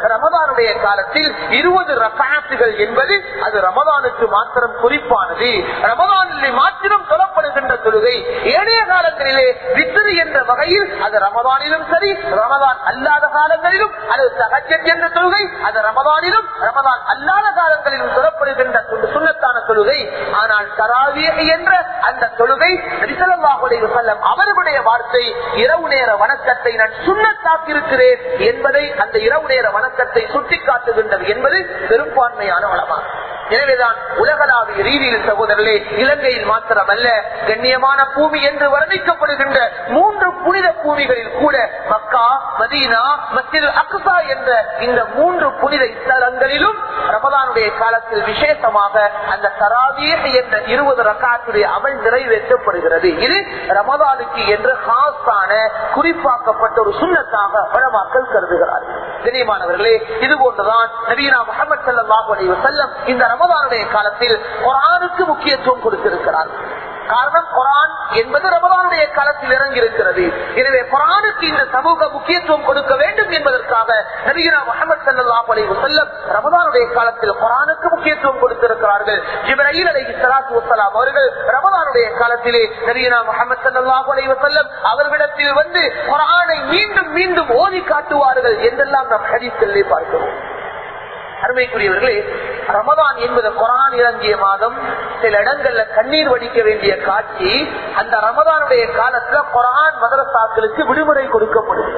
ரமதானுடைய காலத்தில் இருபது ரகாத்துகள் என்பது அது ரமதானுக்கு மாத்திரம் குறிப்பானது ரமதானிலே மாத்திரம் சொல்லப்படுகின்ற தொழுகை ஏனைய காலங்களிலே வித்திரு என்ற வகையில் அது ரமதானிலும் சரி ரமதான் அல்லாத காலங்களிலும் அது சகஜத் என்ற தொழுகை அது ரமதானிலும் ரமதான் அல்லாத காலங்களிலும் சொல்லப்படுகின்ற ஒரு சுண்ணத்தான தொழுகை ஆனால் தராவிய என்ற அந்த தொழுகை நபிசல்லாஹுடைய செல்லம் அவர்களுடைய வார்த்தை இரவு நேர வணக்கத்தை நான் சுண்ணத்தாக்கியிருக்கிறேன் என்பதை அந்த இரவு நேர வணக்கத்தை சுட்டிக்காட்டுகின்றது என்பது பெரும்பான்மையான வளமாகும் எனவேதான் உலகளாவிய ரீதியில் சகோதரர்களே இலங்கையில் மாத்திரமல்ல கண்ணியமான பூமி என்று வர்ணிக்கப்படுகின்ற மூன்று புனித பூமிகளில் கூட மக்கா மதீனா மத்திய அக்சா என்ற இந்த மூன்று புனித ஸ்தலங்களிலும் ரமதானுடைய காலத்தில் விசேஷமாக அந்த தராவிய என்ற இருபது ரக்காத்துடைய அமல் நிறைவேற்றப்படுகிறது இது ரமதானுக்கு என்று ஹாஸான குறிப்பாக்கப்பட்ட ஒரு சுண்ணத்தாக வளமாக்கல் கருதுகிறார்கள் கண்ணியமானவர்களே இது போன்றுதான் நவீனா முகமது சல்லாஹ் அலைஹி வஸல்லம் இந்த ரமதானுடைய காலத்தில் குரானுக்கு முக்கியத்துவம் கொடுத்திருக்கிறார் காரணம் குரான் என்பது ரமதானுடைய காலத்தில் இறங்கி இருக்கிறது எனவே குரானுக்கு இந்த சமூக முக்கியத்துவம் கொடுக்க வேண்டும் என்பதற்காக நபிகரா முகமது சல்லாஹ் அலைஹி வஸல்லம் ரமதானுடைய காலத்தில் குரானுக்கு முக்கியத்துவம் கொடுத்திருக்கிறார்கள் ஜிப்ரீல் அலைஹி ஸலாத்து வஸலாம் அவர்கள் ரமதானுடைய காலத்திலே நபிகரா முகமது சல்லாஹ் அலைஹி வஸல்லம் அவர்களிடத்தில் வந்து குரானை மீண்டும் மீண்டும் ஓதி காட்டுவார்கள் என்றெல்லாம் நாம் ஹதீஸ்களிலே பார்க்கிறோம் அருமைக்குரியவர்களே ரமதான் என்பது குரான் இறங்கிய மாதம் சில இடங்கள்ல கண்ணீர் வடிக்க வேண்டிய காட்சி அந்த ரமதானுடைய காலத்துல குரான் மதரசாக்களுக்கு விடுமுறை கொடுக்கப்படும்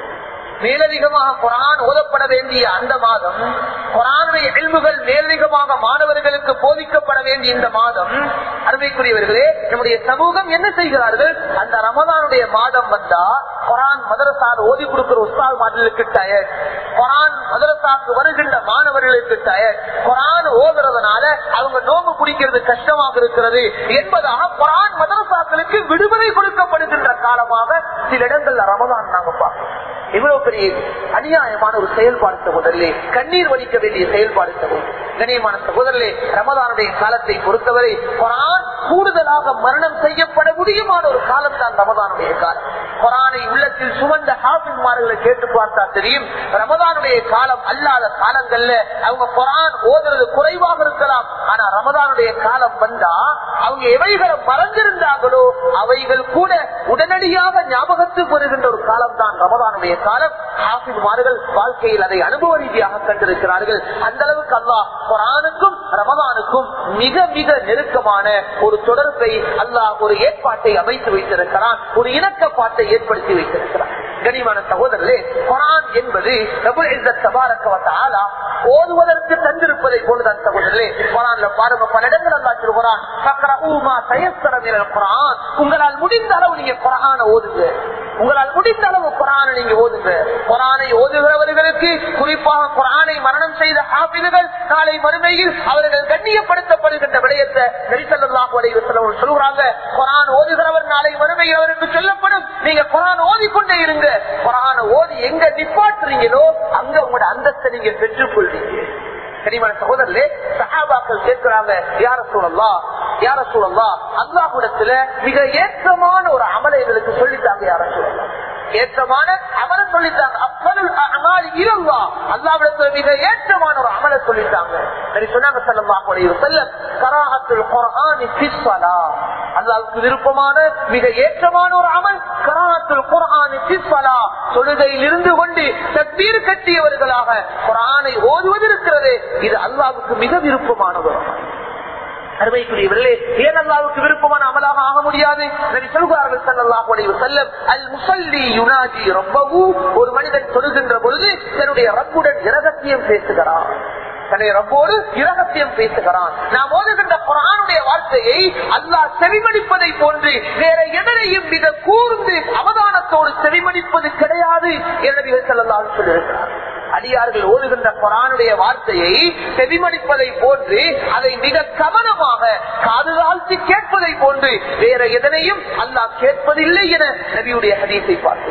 மேலதிகமாக குரான் ஓதப்பட வேண்டிய அந்த மாதம் குரானுடைய எல்முகள் மேலதிகமாக மாணவர்களுக்கு போதிக்கப்பட வேண்டிய இந்த மாதம் அருமைக்குரியவர்களே நம்முடைய சமூகம் என்ன செய்கிறார்கள் அந்த ரமதானுடைய மாதம் வந்தா குரான் மதரசால் ஓதி கொடுக்கிற உஸ்தாத் மாடலுக்கு டயர் குரான் மதரசாக்கு வருகின்ற மாணவர்களுக்கு டயர் குரான் ஓதுறதுனால அவங்க நோம்பு பிடிக்கிறது கஷ்டமாக இருக்கிறது என்பதாக குரான் மதரசாக்களுக்கு விடுமுறை கொடுக்கப்படுகின்ற காலமாக சில இடங்கள்ல ரமதான் நாங்க பார்க்கிறோம் இவ்வளவு பெரிய அநியாயமான ஒரு செயல்பாடு சகோதரர்களே கண்ணீர் வடிக்க வேண்டிய செயல்பாடு சகோதரர் கண்ணியமான சகோதரர்களே ரமதானுடைய காலத்தை பொறுத்தவரை குரான் கூடுதலாக மரணம் செய்யப்பட முடியுமான ஒரு காலம் தான் ரமதானுடைய காலம் குரானை உள்ளத்தில் சுமந்த ஹாபின்மார்களை கேட்டு பார்த்தா தெரியும் ரமதானுடைய காலம் அல்லாத காலங்கள்ல அவங்க குரான் ஓதுறது குறைவாக இருக்கலாம் ஆனா ரமதானுடைய காலம் வந்தா அவங்க எவைகளை மறந்திருந்தாங்களோ அவைகள் கூட உடனடியாக ஞாபகத்துக்கு வருகின்ற ஒரு காலம் தான் ரமதானுடைய காலம் ஹாபின்மார்கள் வாழ்க்கையில் அதை அனுபவ ரீதியாக கண்டிருக்கிறார்கள் அந்த அளவுக்கு அல்லாஹ் குரானுக்கும் ரமதானுக்கும் மிக மிக நெருக்கமான ஒரு தொடர்பை அல்லாஹ் ஒரு ஏற்பாட்டை அமைத்து வைத்திருக்கிறான் ஒரு இணக்கப்பாட்டை ஏற்படுத்தி வைத்திருக்கிறான் கனிமான சகோதரர்களே குரான் என்பது ரபுல் இஸ்ஸத் தபாரக வ தஆலா ஓதுவதற்கு தந்திருப்பதை போலதான் சகோதரர்களே குரான்ல பாருங்க பல இடங்கள் அல்லா சொல்கிறான் "ஃபக்ரஊ மா தயஸ்ஸர மினல் குர்ஆன்." உங்களால் முடிந்த அளவு நீங்க குரான ஓதுங்க உங்களால் முடிந்த அளவு குரானை நீங்க ஓதுங்க குரானை ஓதுகிறவர்களுக்கு குறிப்பாக குரானை மரணம் செய்த ஹாபிதுகள் நாளை மறுமையில் அவர்கள் கண்ணியப்படுத்தப்படுகின்ற விடயத்தை நெரிசல்லாஹ் சொல்லுறாங்க குரான் ஓதுகிறவர் நாளை மறுமையில் அவருக்கு சொல்லப்படும் நீங்க குரான் ஓதிக்கொண்டே இருங்க குரான ஓதி எங்க நிப்பாட்டுறீங்களோ அங்க உங்களோட அந்தஸ்தை நீங்க பெற்றுக் கொள்வீங்க கனிமன சகோதரர்களே சஹாபாக்கள் கேட்கிறாங்க யார சூழல்லா யார சூழல்லா அல்லாஹுடத்துல மிக ஏற்றமான ஒரு அமலை எங்களுக்கு சொல்லித்தாங்க யார சூழல்லா ஏற்றமான அமல சொல்லித்தாங்க அப்பலுல் அமால் இல்லல்லா அல்லாஹ்விடத்துல மிக ஏற்றமான ஒரு அமலை சொல்லித்தாங்க சரி சொன்னாங்க ஸல்லல்லாஹு அலைஹி வஸல்லம் கராஅத்துல் குர்ஆனி ஃபிஸ் ஸலாத் அல்லாஹ்வுக்கு விருப்பமான மிக ஏற்றமான ஒரு அமல் கராஅத்துல் குர்ஆனி ஃபிஸ் ஸலாத் தொழுகையில் இருந்து கொண்டு தக்பீர் கட்டியவர்களாக குர்ஆனை ஓதுவது இருக்கிறது இது அல்லாஹ்வுக்கு மிக விருப்பமான ஒரு அமல் அருமைக்குரியவர்களே ஏன் அல்லாவுக்கு விருப்பமான அமலாக ஆக முடியாது நபி சொல்கிறார்கள் ஸல்லல்லாஹு அலைஹி வஸல்லம் அல் முஸல்லி யுனாஜி ரப்பஹு ஒரு மனிதன் தொழுகின்ற பொழுது தன்னுடைய ரப்புடன் இரகசியம் பேசுகிறான் தன்னுடைய ரப்போடு இரகசியம் பேசுகிறான் நாம் ஓதுகின்ற குரானுடைய வார்த்தையை அல்லாஹ் செவிமடிப்பதை போன்று வேற எதனையும் மிக கூர்ந்து அவதானத்தோடு செவிமடிப்பது கிடையாது என்று செல்லலாம் சொல்லியிருக்கிறார் அடியார்கள் ஓதுகின்ற குரானுடைய வார்த்தையை செவிமடிப்பதை போன்று அதை மிக கவனமாக காதுதாழ்த்தி கேட்பதை போன்று வேற எதனையும் அல்லாஹ் கேட்பதில்லை என நபியுடைய ஹதீஸை பார்த்தேன்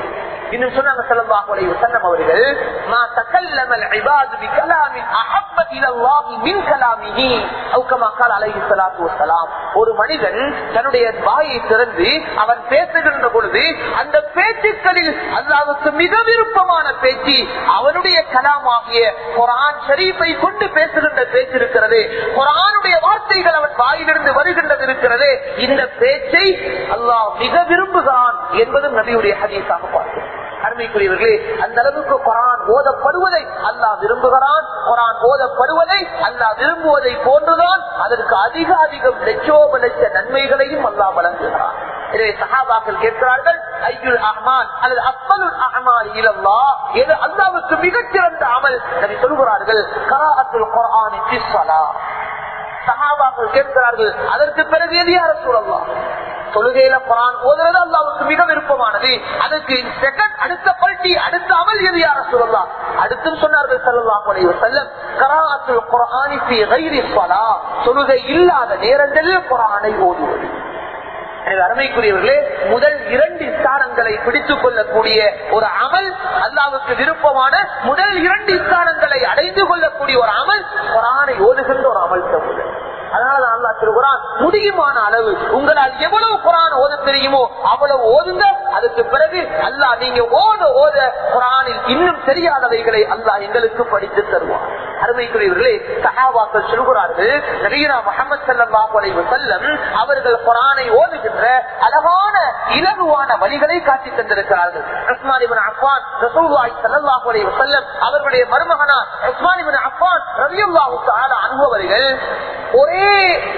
இன்னும் சொன்னாங்க ஸல்லல்லாஹு அலைஹி வஸல்லம் அவர்கள் மா தகல்லம العباد بكلام احب الى الله من كلامه او كما قال عليه الصلاه والسلام ஒரு மனிதன் தன்னுடைய வாயை திறந்து அவன் பேசுகின்ற பொழுது அந்த பேச்சுக்களில் அல்லாஹ்வுக்கு மிக விருப்பமான பேச்சு அவனுடைய கலாமாகிய குரான் ஷரீஃபை கொண்டு பேசுகின்ற பேச்சு இருக்கிறது குரானுடைய வார்த்தைகள் அவன் வாயிலிருந்து வருகின்றது இருக்கிறது இந்த பேச்சை அல்லாஹ் மிக விரும்புகிறான் என்பதும் நபியுடைய ஹதீஸாக பார்க்கிறோம் அருமைக்குரியவர்களே அந்த அளவுக்கு குரான் ஓதப்படுவதை அல்லாஹ் விரும்புகிறான் குரான் ஓதப்படுவதை அல்லாஹ் விரும்புவதை போன்றுதான் அதற்கு அதிக அதிகம் லட்சோப லட்ச நன்மைகளையும் அல்லாஹ் வழங்குகிறான் எனவே சஹாபாக்கள் கேட்கிறார்கள் ஐயுல் அஹ்மான் அல்லது அஸ்மலுல் அஹ்மான் இலல்லா எது அல்லாவுக்கு மிகச்சிறந்த அமல் நபி சொல்கிறார்கள் கராஅத்துல் குர்ஆனி ஃபிஸ் ஸலாத் சஹாபாக்கள் கேட்கிறார்கள் அதற்கு பிறகு எது யார சொல்லலாம் தொழுகையில குரான் ஓதுறது அல்லாவுக்கு மிக விருப்பமானது அதுக்கு செகண்ட் அடுத்த பல்ட்டி அடுத்த அமல் எது யார சொல்லலாம் அடுத்தும் சொன்னார்கள் சல்லாஹ் அலைஹி வஸல்லம் கராஅத்துல் குர்ஆனி ஃபீ கைரி ஸலாத் தொழுகை இல்லாத நேரங்களில் குர்ஆனை ஓதுவது எனவே அருமைக்குரியவர்களே முதல் இரண்டு ஸ்தானங்களை பிடித்துக் கொள்ளக்கூடிய ஒரு அமல் அல்லாவுக்கு விருப்பமான முதல் இரண்டு ஸ்தானங்களை அடைந்து கொள்ளக்கூடிய ஒரு அமல் குரானை ஓதுகின்ற ஒரு அமல் சமூகம் அதனால அல்லா திருக்குறான் முடியுமான அளவு உங்களால் எவ்வளவு குரான் ஓத தெரியுமோ அவ்வளவு ஓதுங்க அதுக்கு பிறகு அல்லாஹ் நீங்க ஓத ஓத குரானில் இன்னும் தெரியாதவைகளை அல்லாஹ் எங்களுக்கு படித்து தருவான் அருமைக்குரியவர்களே சஹாபாக்கள் சொல்கிறார்கள் நபீனா முகமது சல்லாஹ் அலைஹி வஸல்லம் அவர்கள் குரானை ஓதுகின்ற அழகான இலகுவான வழிகளை காட்டி தந்திருக்கிறார்கள் உஸ்மான் இப்னு அஃபான் ரசூலுல்லாஹி ஸல்லல்லாஹு அலைஹி வஸல்லம் அவர்களுடைய மருமகனா உஸ்மான் இப்னு அஃபான் ரலியல்லாஹு தஆலா அன்ஹு ஒரே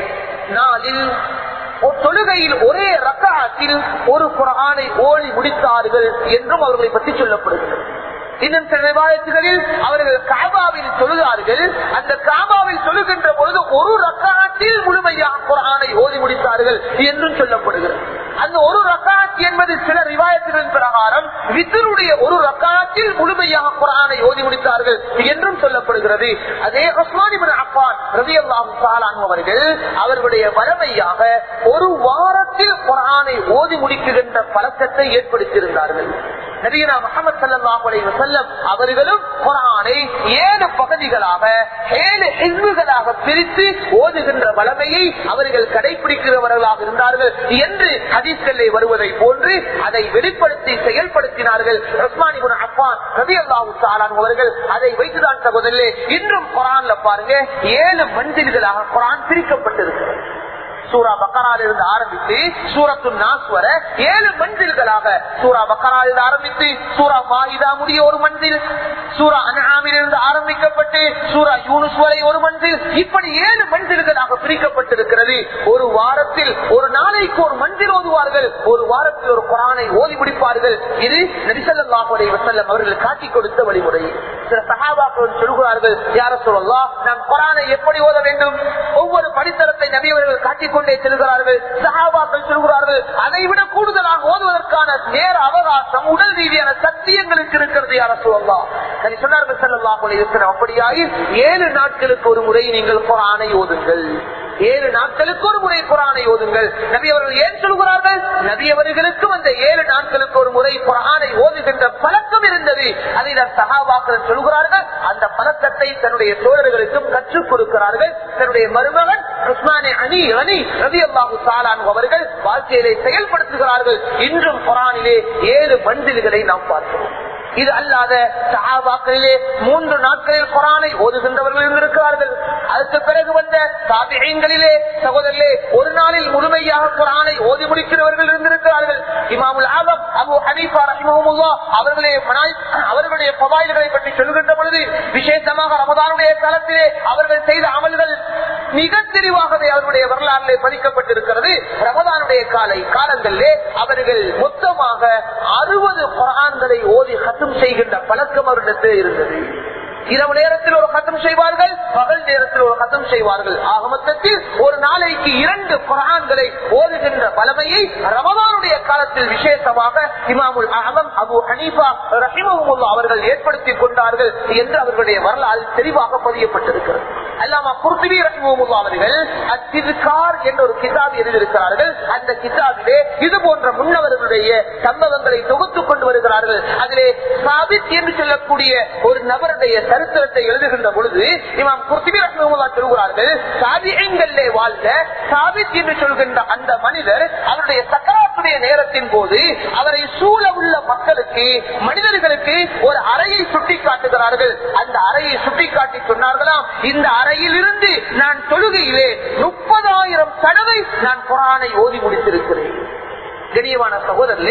நாளில் ஒரு தொழுகையில் ஒரே ரக்காத்தில் ஒரு குரானை ஓடி முடித்தார்கள் என்றும் அவர்களை பற்றி சொல்லப்படுகிறது இன்னும் சில விவாதத்துகளில் அவர்கள் காபாவில் சொல்லுகிறார்கள் அந்த காபாவில் சொல்லுகின்ற பொழுது ஒரு ரக்காத்தில் முழுமையாக குரானை ஓதி முடித்தார்கள் என்றும் சொல்லப்படுகிறது அந்த ஒரு ரக்காத் என்பது சில ரிவாயத்தின் பிரகாரம் வித்தருடைய ஒரு ரக்காத்தில் முழுமையாக குரானை ஓதி முடித்தார்கள் என்றும் சொல்லப்படுகிறது அதே உஸ்மானிபின் அப்பான் ரவி அல்லாஹு அவர்கள் அவர்களுடைய வளமையாக ஒரு வாரத்தில் குரானை ஓதி முடிக்குகின்ற பழக்கத்தை ஏற்படுத்தியிருந்தார்கள் நபீனா முகமது சல்லாஹ் வசல்லம் அவர்களும் குரானை ஏழு பகுதிகளாக ஏழு இல்முகளாக பிரித்து ஓதுகின்ற வளமையை அவர்கள் கடைபிடிக்கிறவர்களாக இருந்தார்கள் என்று ஹதீஸ்களே வருவதை போன்று அதை வெளிப்படுத்தி செயல்படுத்தினார்கள் ரஸ்மானி அப்பான் ரவி அல்லாஹு சாலான் அவர்கள் அதை வைத்துதான் சகோதரே இன்றும் குரான்ல பாருங்க ஏழு மஞ்சள்களாக குரான் பிரிக்கப்பட்டிருக்கிறது சூரா பக்கரால் இருந்து ஆரம்பித்து சூரத்து நாஸ் வர ஏழு மஞ்சில்களாக சூரா பக்கரால் இருந்து ஆரம்பித்து சூரா மாஹிதா முடிய ஒரு மஞ்சில் சூரா அனாமில் இருந்து ஆரம்பிக்கப்பட்டு சூரா யூனுஸ் வரை ஒரு மஞ்சில் இப்படி ஏழு மஞ்சில்களாக பிரிக்கப்பட்டிருக்கிறது ஒரு வாரத்தில் ஒரு நாளைக்கு ஒரு மஞ்சில் ஓதுவார்கள் ஒரு வாரத்தில் ஒரு குரானை ஓதி முடிப்பார்கள் இது நரிசல்லாஹுடைய வசல்லம் அவர்கள் காட்டிக் கொடுத்த வழிமுறை சில சகாபாக்கள் சொல்கிறார்கள் யார சொல்லலாம் நான் குரானை எப்படி ஓத வேண்டும் ஒவ்வொரு படித்தரத்தை நபியவர்கள் காட்டிக் கொண்டே செல்கிறார்கள் சகாபாக்கள் சொல்கிறார்கள் அதை விட கூடுதலாக ஓதுவதற்கான நேர அவகாசம் உடல் ரீதியான சத்தியங்களுக்கு இருக்கிறது யார சொல்லலாம் சரி சொன்னார்கள் செல்லலாம் அப்படியாகி ஏழு நாட்களுக்கு ஒரு முறை நீங்கள் குரானை ஓதுங்கள் ஏழு நாட்களுக்கு ஒரு முறை குரானை ஓதுங்கள் நபி அவர்கள் ஏன் சொல்கிறார்கள் நபி அவர்களுக்கும் அந்த ஏழு நாட்களுக்கு ஒரு முறை குரானை ஓதுகின்ற பழக்கம் இருந்தது அதை நான் சகாபாக்கள் சொல்கிறார்கள் அந்த பழக்கத்தை தன்னுடைய தோழர்களுக்கும் கற்றுக் கொடுக்கிறார்கள் தன்னுடைய மருமகன் உஸ்மானே அணி அணி ரவி அல்லாஹு சாலான் அவர்கள் வாழ்க்கையிலே செயல்படுத்துகிறார்கள் இன்றும் குரானிலே ஏழு மண்டில்களை நாம் பார்க்கிறோம் இது அல்லாத சஹாபாக்களிலே மூன்று நாட்களில் குரானை ஓதுகின்றவர்கள் இருந்திருக்கிறார்கள் அதுக்கு பிறகு வந்த சாபியங்களிலே சகோதரர்களே ஒரு நாளில் முழுமையாக குரானை ஓதி முடிக்கிறவர்கள் இருந்திருக்கிறார்கள் இமாமுல் ஆலம் அபு ஹனீஃபா ரஹிமஹுல்லா அவர்களே அவர்களுடைய பவாயில்களை பற்றி சொல்லுகின்ற பொழுது விசேஷமாக ரமதானுடைய காலத்திலே அவர்கள் செய்த அமல்கள் மிக தெளிவாகவே அவருடைய வரலாற்றிலே பதிக்கப்பட்டிருக்கிறது ரமதானுடைய காலை காலங்களிலே அவர்கள் மொத்தமாக அறுபது குரான்களை ஓதி ஹத்தும் செய்கின்ற பழக்கம் அவரிடத்தில் இருந்தது இரவு நேரத்தில் ஒரு கத்தம் செய்வார்கள் பகல் நேரத்தில் ஒரு கத்தம் செய்வார்கள் ஆக மொத்தத்தில் ஒரு நாளைக்கு இரண்டு குரான்களை ஓதுகின்ற பலமையை ரமதானுடைய காலத்தில் விசேஷமாக இமாமுல் அஹமம் அபு ஹனீஃபா ரஹிமஹுல்லா அவர்கள் ஏற்படுத்திக் கொண்டார்கள் என்று அவர்களுடைய வரலாறு தெளிவாக பதியப்பட்டிருக்கிறது அல்லாமா குர்துபி ரஹிமஹுல்லாஹ் அவர்கள் அத்திதுகார் என்ற ஒரு கிதாப் எழுதியிருக்கிறார்கள் அந்த கிதாபிலே இது போன்ற முன்னவர்களுடைய சம்பவங்களை தொகுத்துக் கொண்டு வருகிறார்கள் அதிலே சாபித் என்று சொல்லக்கூடிய ஒரு நபருடைய சரித்திரத்தை எழுதுகின்ற பொழுது இமாம் குர்துபி ரஹிமஹுல்லாஹ் சொல்கிறார்கள் சாபியங்களிலே வாழ்ந்த சாபித் என்று சொல்கின்ற அந்த மனிதர் அவருடைய சக்கராத்துடைய நேரத்தின் போது அவரை சூழ உள்ள மக்களுக்கு மனிதர்களுக்கு ஒரு அறையை சுட்டி காட்டுகிறார்கள் அந்த அறையை சுட்டி காட்டி சொன்னார்களாம் இந்த அறையில் இருந்து நான் தொழுகையிலே முப்பதாயிரம் தடவை நான் குரானை ஓதி முடித்திருக்கிறேன் கண்ணியமான சகோதரர்களே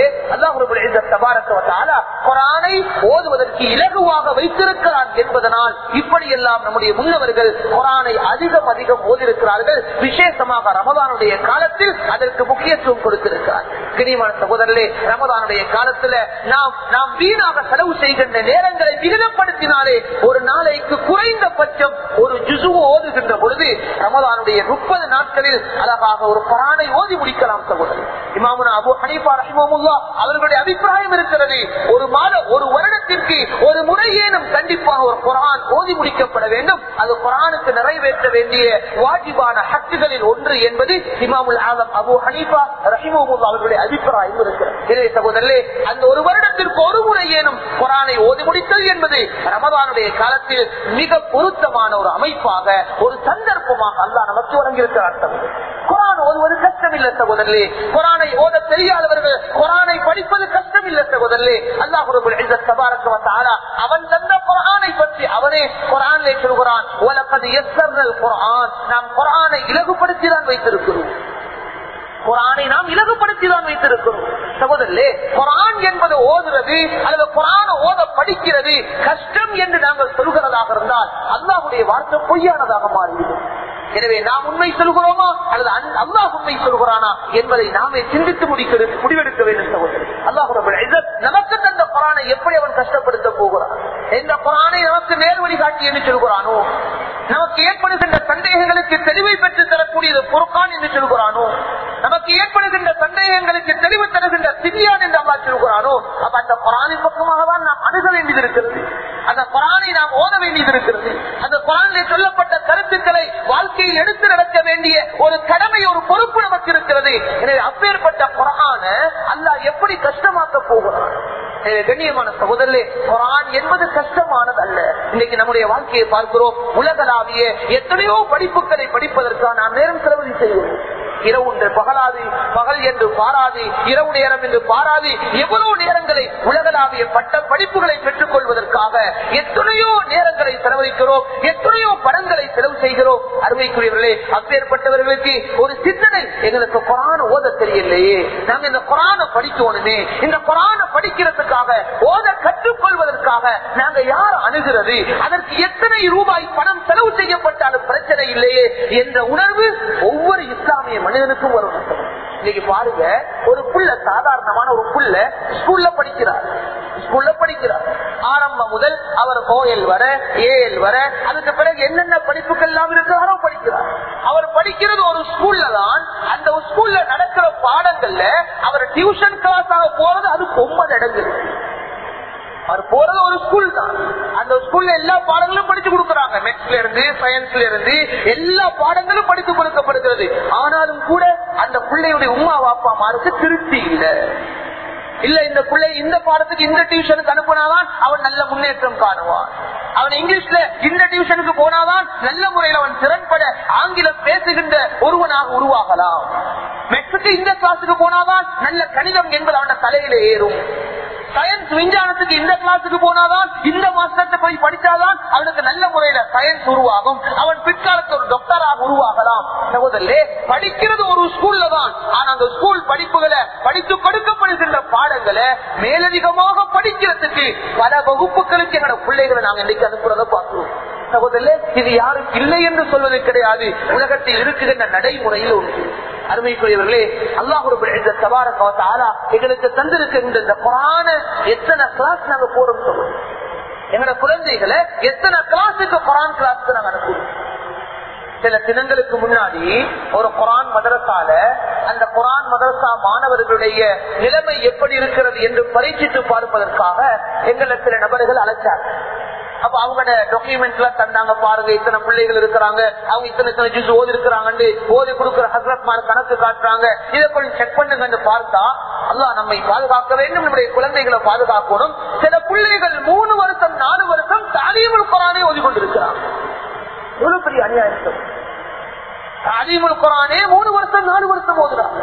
குரானை ஓதுவதற்கு இலகுவாக வைத்திருக்கிறான் என்பதனால் இப்படியெல்லாம் நம்முடைய முன்னவர்கள் குரானை அதிகம் அதிகம் ஓதிருக்கிறார்கள் விசேஷமாக ரமதானுடைய காலத்தில் அதற்கு முக்கியத்துவம் கொடுத்திருக்கிறார் கண்ணியமான சகோதரர்களே ரமதானுடைய காலத்துல நாம் நாம் வீணாக செலவு செய்கின்ற நேரங்களை விகிதப்படுத்தினாலே ஒரு நாளைக்கு குறைந்தபட்சம் ஒரு ஜுசுவோ ஓதுகின்ற பொழுது ரமதானுடைய முப்பது நாட்களில் அழகாக ஒரு குரானை ஓதி முடிக்கலாம் சகோதரர் இமாமுனா அபு ஹனீஃபா ரஹிமமுல்லா அவர்களுடைய அபிப்பிராயம் இருக்கிறது ஒரு மாத ஒரு வருடத்திற்கு ஒரு முறையேனும் கண்டிப்பாக ஒரு குரான் ஓதி முடிக்கப்பட வேண்டும் அது குரானுக்கு நிறைவேற்ற வேண்டிய வாஜிபான ஹக்குகளில் ஒன்று என்பது இமாமுல் ஆலம் அபு ஹனீஃபா ரஹிமமுல்லா அவர்களுடைய அபிப்பிராயம் இருக்கிறது எனவே சகோதரர்களே அந்த ஒரு வருடத்திற்கு ஒரு முறையேனும் குரானை ஓதி முடித்தது என்பது ரமதானுடைய காலத்தில் மிக பொருத்தமான ஒரு அமைப்பாக ஒரு சந்தர்ப்பமாக அல்லாஹ் நமக்கு வழங்கியிருக்கிறார் சகோதரர். குரான் ஓதுவது கஷ்டம் இல்ல சகோதரர்களே குரானை ஓத தெரியாதவர்கள் குரானை படிப்பது கஷ்டம் இல்ல சகோதரர்களே அல்லாஹ் ரபுல் இஸ்ஸத் தபாரக வ தஆலா அவன் தந்த குரானை பற்றி அவனே குரானிலே சொல்கிறான் "வலகத் யஸ்ஸர்னல் குர்ஆன் நாம் குரானை இலகுபடுத்தி தான் வைத்திருக்கிறோம் குரானை நாம் இலகுபடுத்தி தான் வைத்திருக்கிறோம் சகோதரர்களே குரான் என்பது ஓதுறது அல்லது குரான ஓத படிக்கிறது கஷ்டம் என்று நாங்கள் சொல்கிறதாக இருந்தால் அல்லாஹுடைய வார்த்தை பொய்யானதாக மாறிவிடும் எனவே நாம் உண்மை சொல்கிறோமா அல்லது அன்- அல்லாஹ் உண்மை சொல்கிறானா என்பதை நாமே சிந்தித்து முடிக்க முடிவெடுக்க வேண்டும் சகோதரர் அல்லாஹ் ரப்பல் இஸ்ஸத் நமக்கு தந்த குரானை எப்படி அவன் கஷ்டப்படுத்த போகிறான் எந்த குரானை நமக்கு நேர்வழி காட்டி என்று சொல்கிறானோ நமக்கு ஏற்படுகின்ற சந்தேகங்களுக்கு தெளிவை பெற்று தரக்கூடியது பொறுக்கான் என்று சொல்கிறானோ நமக்கு ஏற்படுகின்ற சந்தேகங்களுக்கு தெளிவு தருகின்ற சிறியான் என்று அல்லாஹ் சொல்கிறானோ அப்ப அந்த குரானின் பக்கமாக தான் நாம் அணுக வேண்டியது இருக்கிறது அந்த குரானை நாம் ஓத வேண்டியது இருக்கிறது அந்த குரானில் சொல்லப்பட்ட கருத்துக்களை வாழ்க்கையில் எடுத்து நடக்க வேண்டிய ஒரு கடமை ஒரு பொறுப்பு நமக்கு இருக்கிறது எனவே அப்பேற்பட்ட குரான அல்லாஹ் எப்படி கஷ்டமாக்க போகிறான் எனவே கண்ணியமான சகோதரர்களே குரான் என்பது கஷ்டமானது அல்ல இன்னைக்கு நம்முடைய வாழ்க்கையை பார்க்கிறோம் உலகளாவிய எத்தனையோ படிப்புகளை படிப்பதற்காக நாம் நேரம் செலவழி செய்கிறோம் இரவு என்று பகலாது பகல் என்று பாராது இரவு நேரம் என்று பாராது எவ்வளவு நேரங்களை உலகளாவிய பட்ட படிப்புகளை பெற்றுக் கொள்வதற்காக எத்தனையோ நேரங்களை செலவழிக்கிறோம் எத்தனையோ படங்களை செலவு செய்கிறோம் அருமைக்குரியவர்களே அப்பேற்பட்டவர்களுக்கு ஒரு சிந்தனை எங்களுக்கு குரான ஓத தெரியலையே நாங்க இந்த குரான படிக்கணுமே இந்த குரான படிக்கிறதுக்காக ஓத கற்றுக்கொள்வதற்காக நாங்க யார் அணுகிறது அதற்கு எத்தனை ரூபாய் பணம் செலவு செய்யப்பட்டாலும் பிரச்சனை இல்லையே என்ற உணர்வு ஒவ்வொரு இஸ்லாமிய மனிதனுக்கும் வரும் இன்னைக்கு பாருங்க ஒரு புள்ள சாதாரணமான ஒரு புள்ள ஸ்கூல்ல படிக்கிறார் ஸ்கூல்ல படிக்கிறார் ஆரம்பம் முதல் அவர் ஓஎல் வர ஏஎல் வர அதுக்கு பிறகு என்னென்ன படிப்புகள் எல்லாம் இருக்கிறாரோ படிக்கிறார் அவர் படிக்கிறது ஒரு ஸ்கூல்ல தான் அந்த ஸ்கூல்ல நடக்கிற பாடங்கள்ல அவர் டியூஷன் கிளாஸ் ஆக போறது அதுக்கு ஒன்பது இடங்கள் அவர் போறது ஒரு ஸ்கூல் தான் அந்த ஸ்கூல்ல எல்லா பாடங்களும் படிச்சு கொடுக்கறாங்க மேத்ஸ்ல இருந்து சயின்ஸ்ல இருந்து எல்லா பாடங்களும் படித்து கொடுக்கப்படுகிறது ஆனாலும் கூட அந்த பிள்ளையுடைய உமா வாப்பா மாருக்கு திருப்தி இல்லை இல்ல இந்த பிள்ளை இந்த பாடத்துக்கு இந்த டியூஷனுக்கு அனுப்பினாதான் அவன் நல்ல முன்னேற்றம் காணுவான் அவன் இங்கிலீஷ்ல இந்த டியூஷனுக்கு போனாதான் நல்ல முறையில் அவன் திறன்பட ஆங்கிலம் பேசுகின்ற ஒருவனாக உருவாகலாம் மெக்ஸுக்கு இந்த கிளாஸுக்கு போனாதான் நல்ல கணிதம் என்பது அவன் தலையில ஏறும் சயின்ஸ் விஞ்ஞானத்துக்கு இந்த கிளாஸுக்கு போனாதான் இந்த மாஸ்டர்ட்ட போய் படிச்சாதான் அவனுக்கு நல்ல முறையில சயின்ஸ் உருவாகும் அவன் பிற்காலத்தில் ஒரு டாக்டராக உருவாகலாம் சகோதரே படிக்கிறது ஒரு ஸ்கூல்ல தான் ஆனா அந்த ஸ்கூல் படிப்புகளை படித்து கொடுக்கப்படுகின்ற பாடங்களை மேலதிகமாக படிக்கிறதுக்கு பல வகுப்புகளுக்கு எங்களோட பிள்ளைகளை நாங்க இன்னைக்கு அனுப்புறத பார்க்கிறோம் சகோதரே இது யாரும் இல்லை என்று சொல்வது கிடையாது உலகத்தில் இருக்குகின்ற நடைமுறையில் ஒன்று அருமைக்குரியவர்களே அல்லாஹு தபாரா எங்களுக்கு தந்திருக்கின்ற இந்த குரான எத்தனை கிளாஸ் நாங்க போறோம் சொல்லுவோம் எங்களோட குழந்தைகளை எத்தனை கிளாஸுக்கு குரான் கிளாஸ்க்கு நாங்க அனுப்புவோம் சில தினங்களுக்கு முன்னாடி ஒரு குரான் மதரசால அந்த குரான் மதரசா மாணவர்களுடைய நிலைமை எப்படி இருக்கிறது என்று பரீட்சித்து பார்ப்பதற்காக எங்களை சில நபர்கள் அழைச்சார் அப்ப அவங்களோட டாக்குமெண்ட் எல்லாம் தந்தாங்க பாருங்க இத்தனை பிள்ளைகள் இருக்கிறாங்க அவங்க இத்தனை இத்தனை ஜூஸ் ஓதி இருக்கிறாங்க ஓதி கொடுக்கிற ஹசரத்மார் கணக்கு காட்டுறாங்க இதை கொஞ்சம் செக் பண்ணுங்கன்னு பார்த்தா அல்லாஹ் நம்மை பாதுகாக்க வேண்டும் நம்முடைய குழந்தைகளை பாதுகாக்கணும் சில பிள்ளைகள் மூணு வருஷம் நாலு வருஷம் தாலியமுல் குரானே ஓதி கொண்டிருக்கிறாங்க எவ்வளவு பெரிய அநியாயம் தாலிமுல் குரானே மூணு வருஷம் நாலு வருஷம் ஓதுறாங்க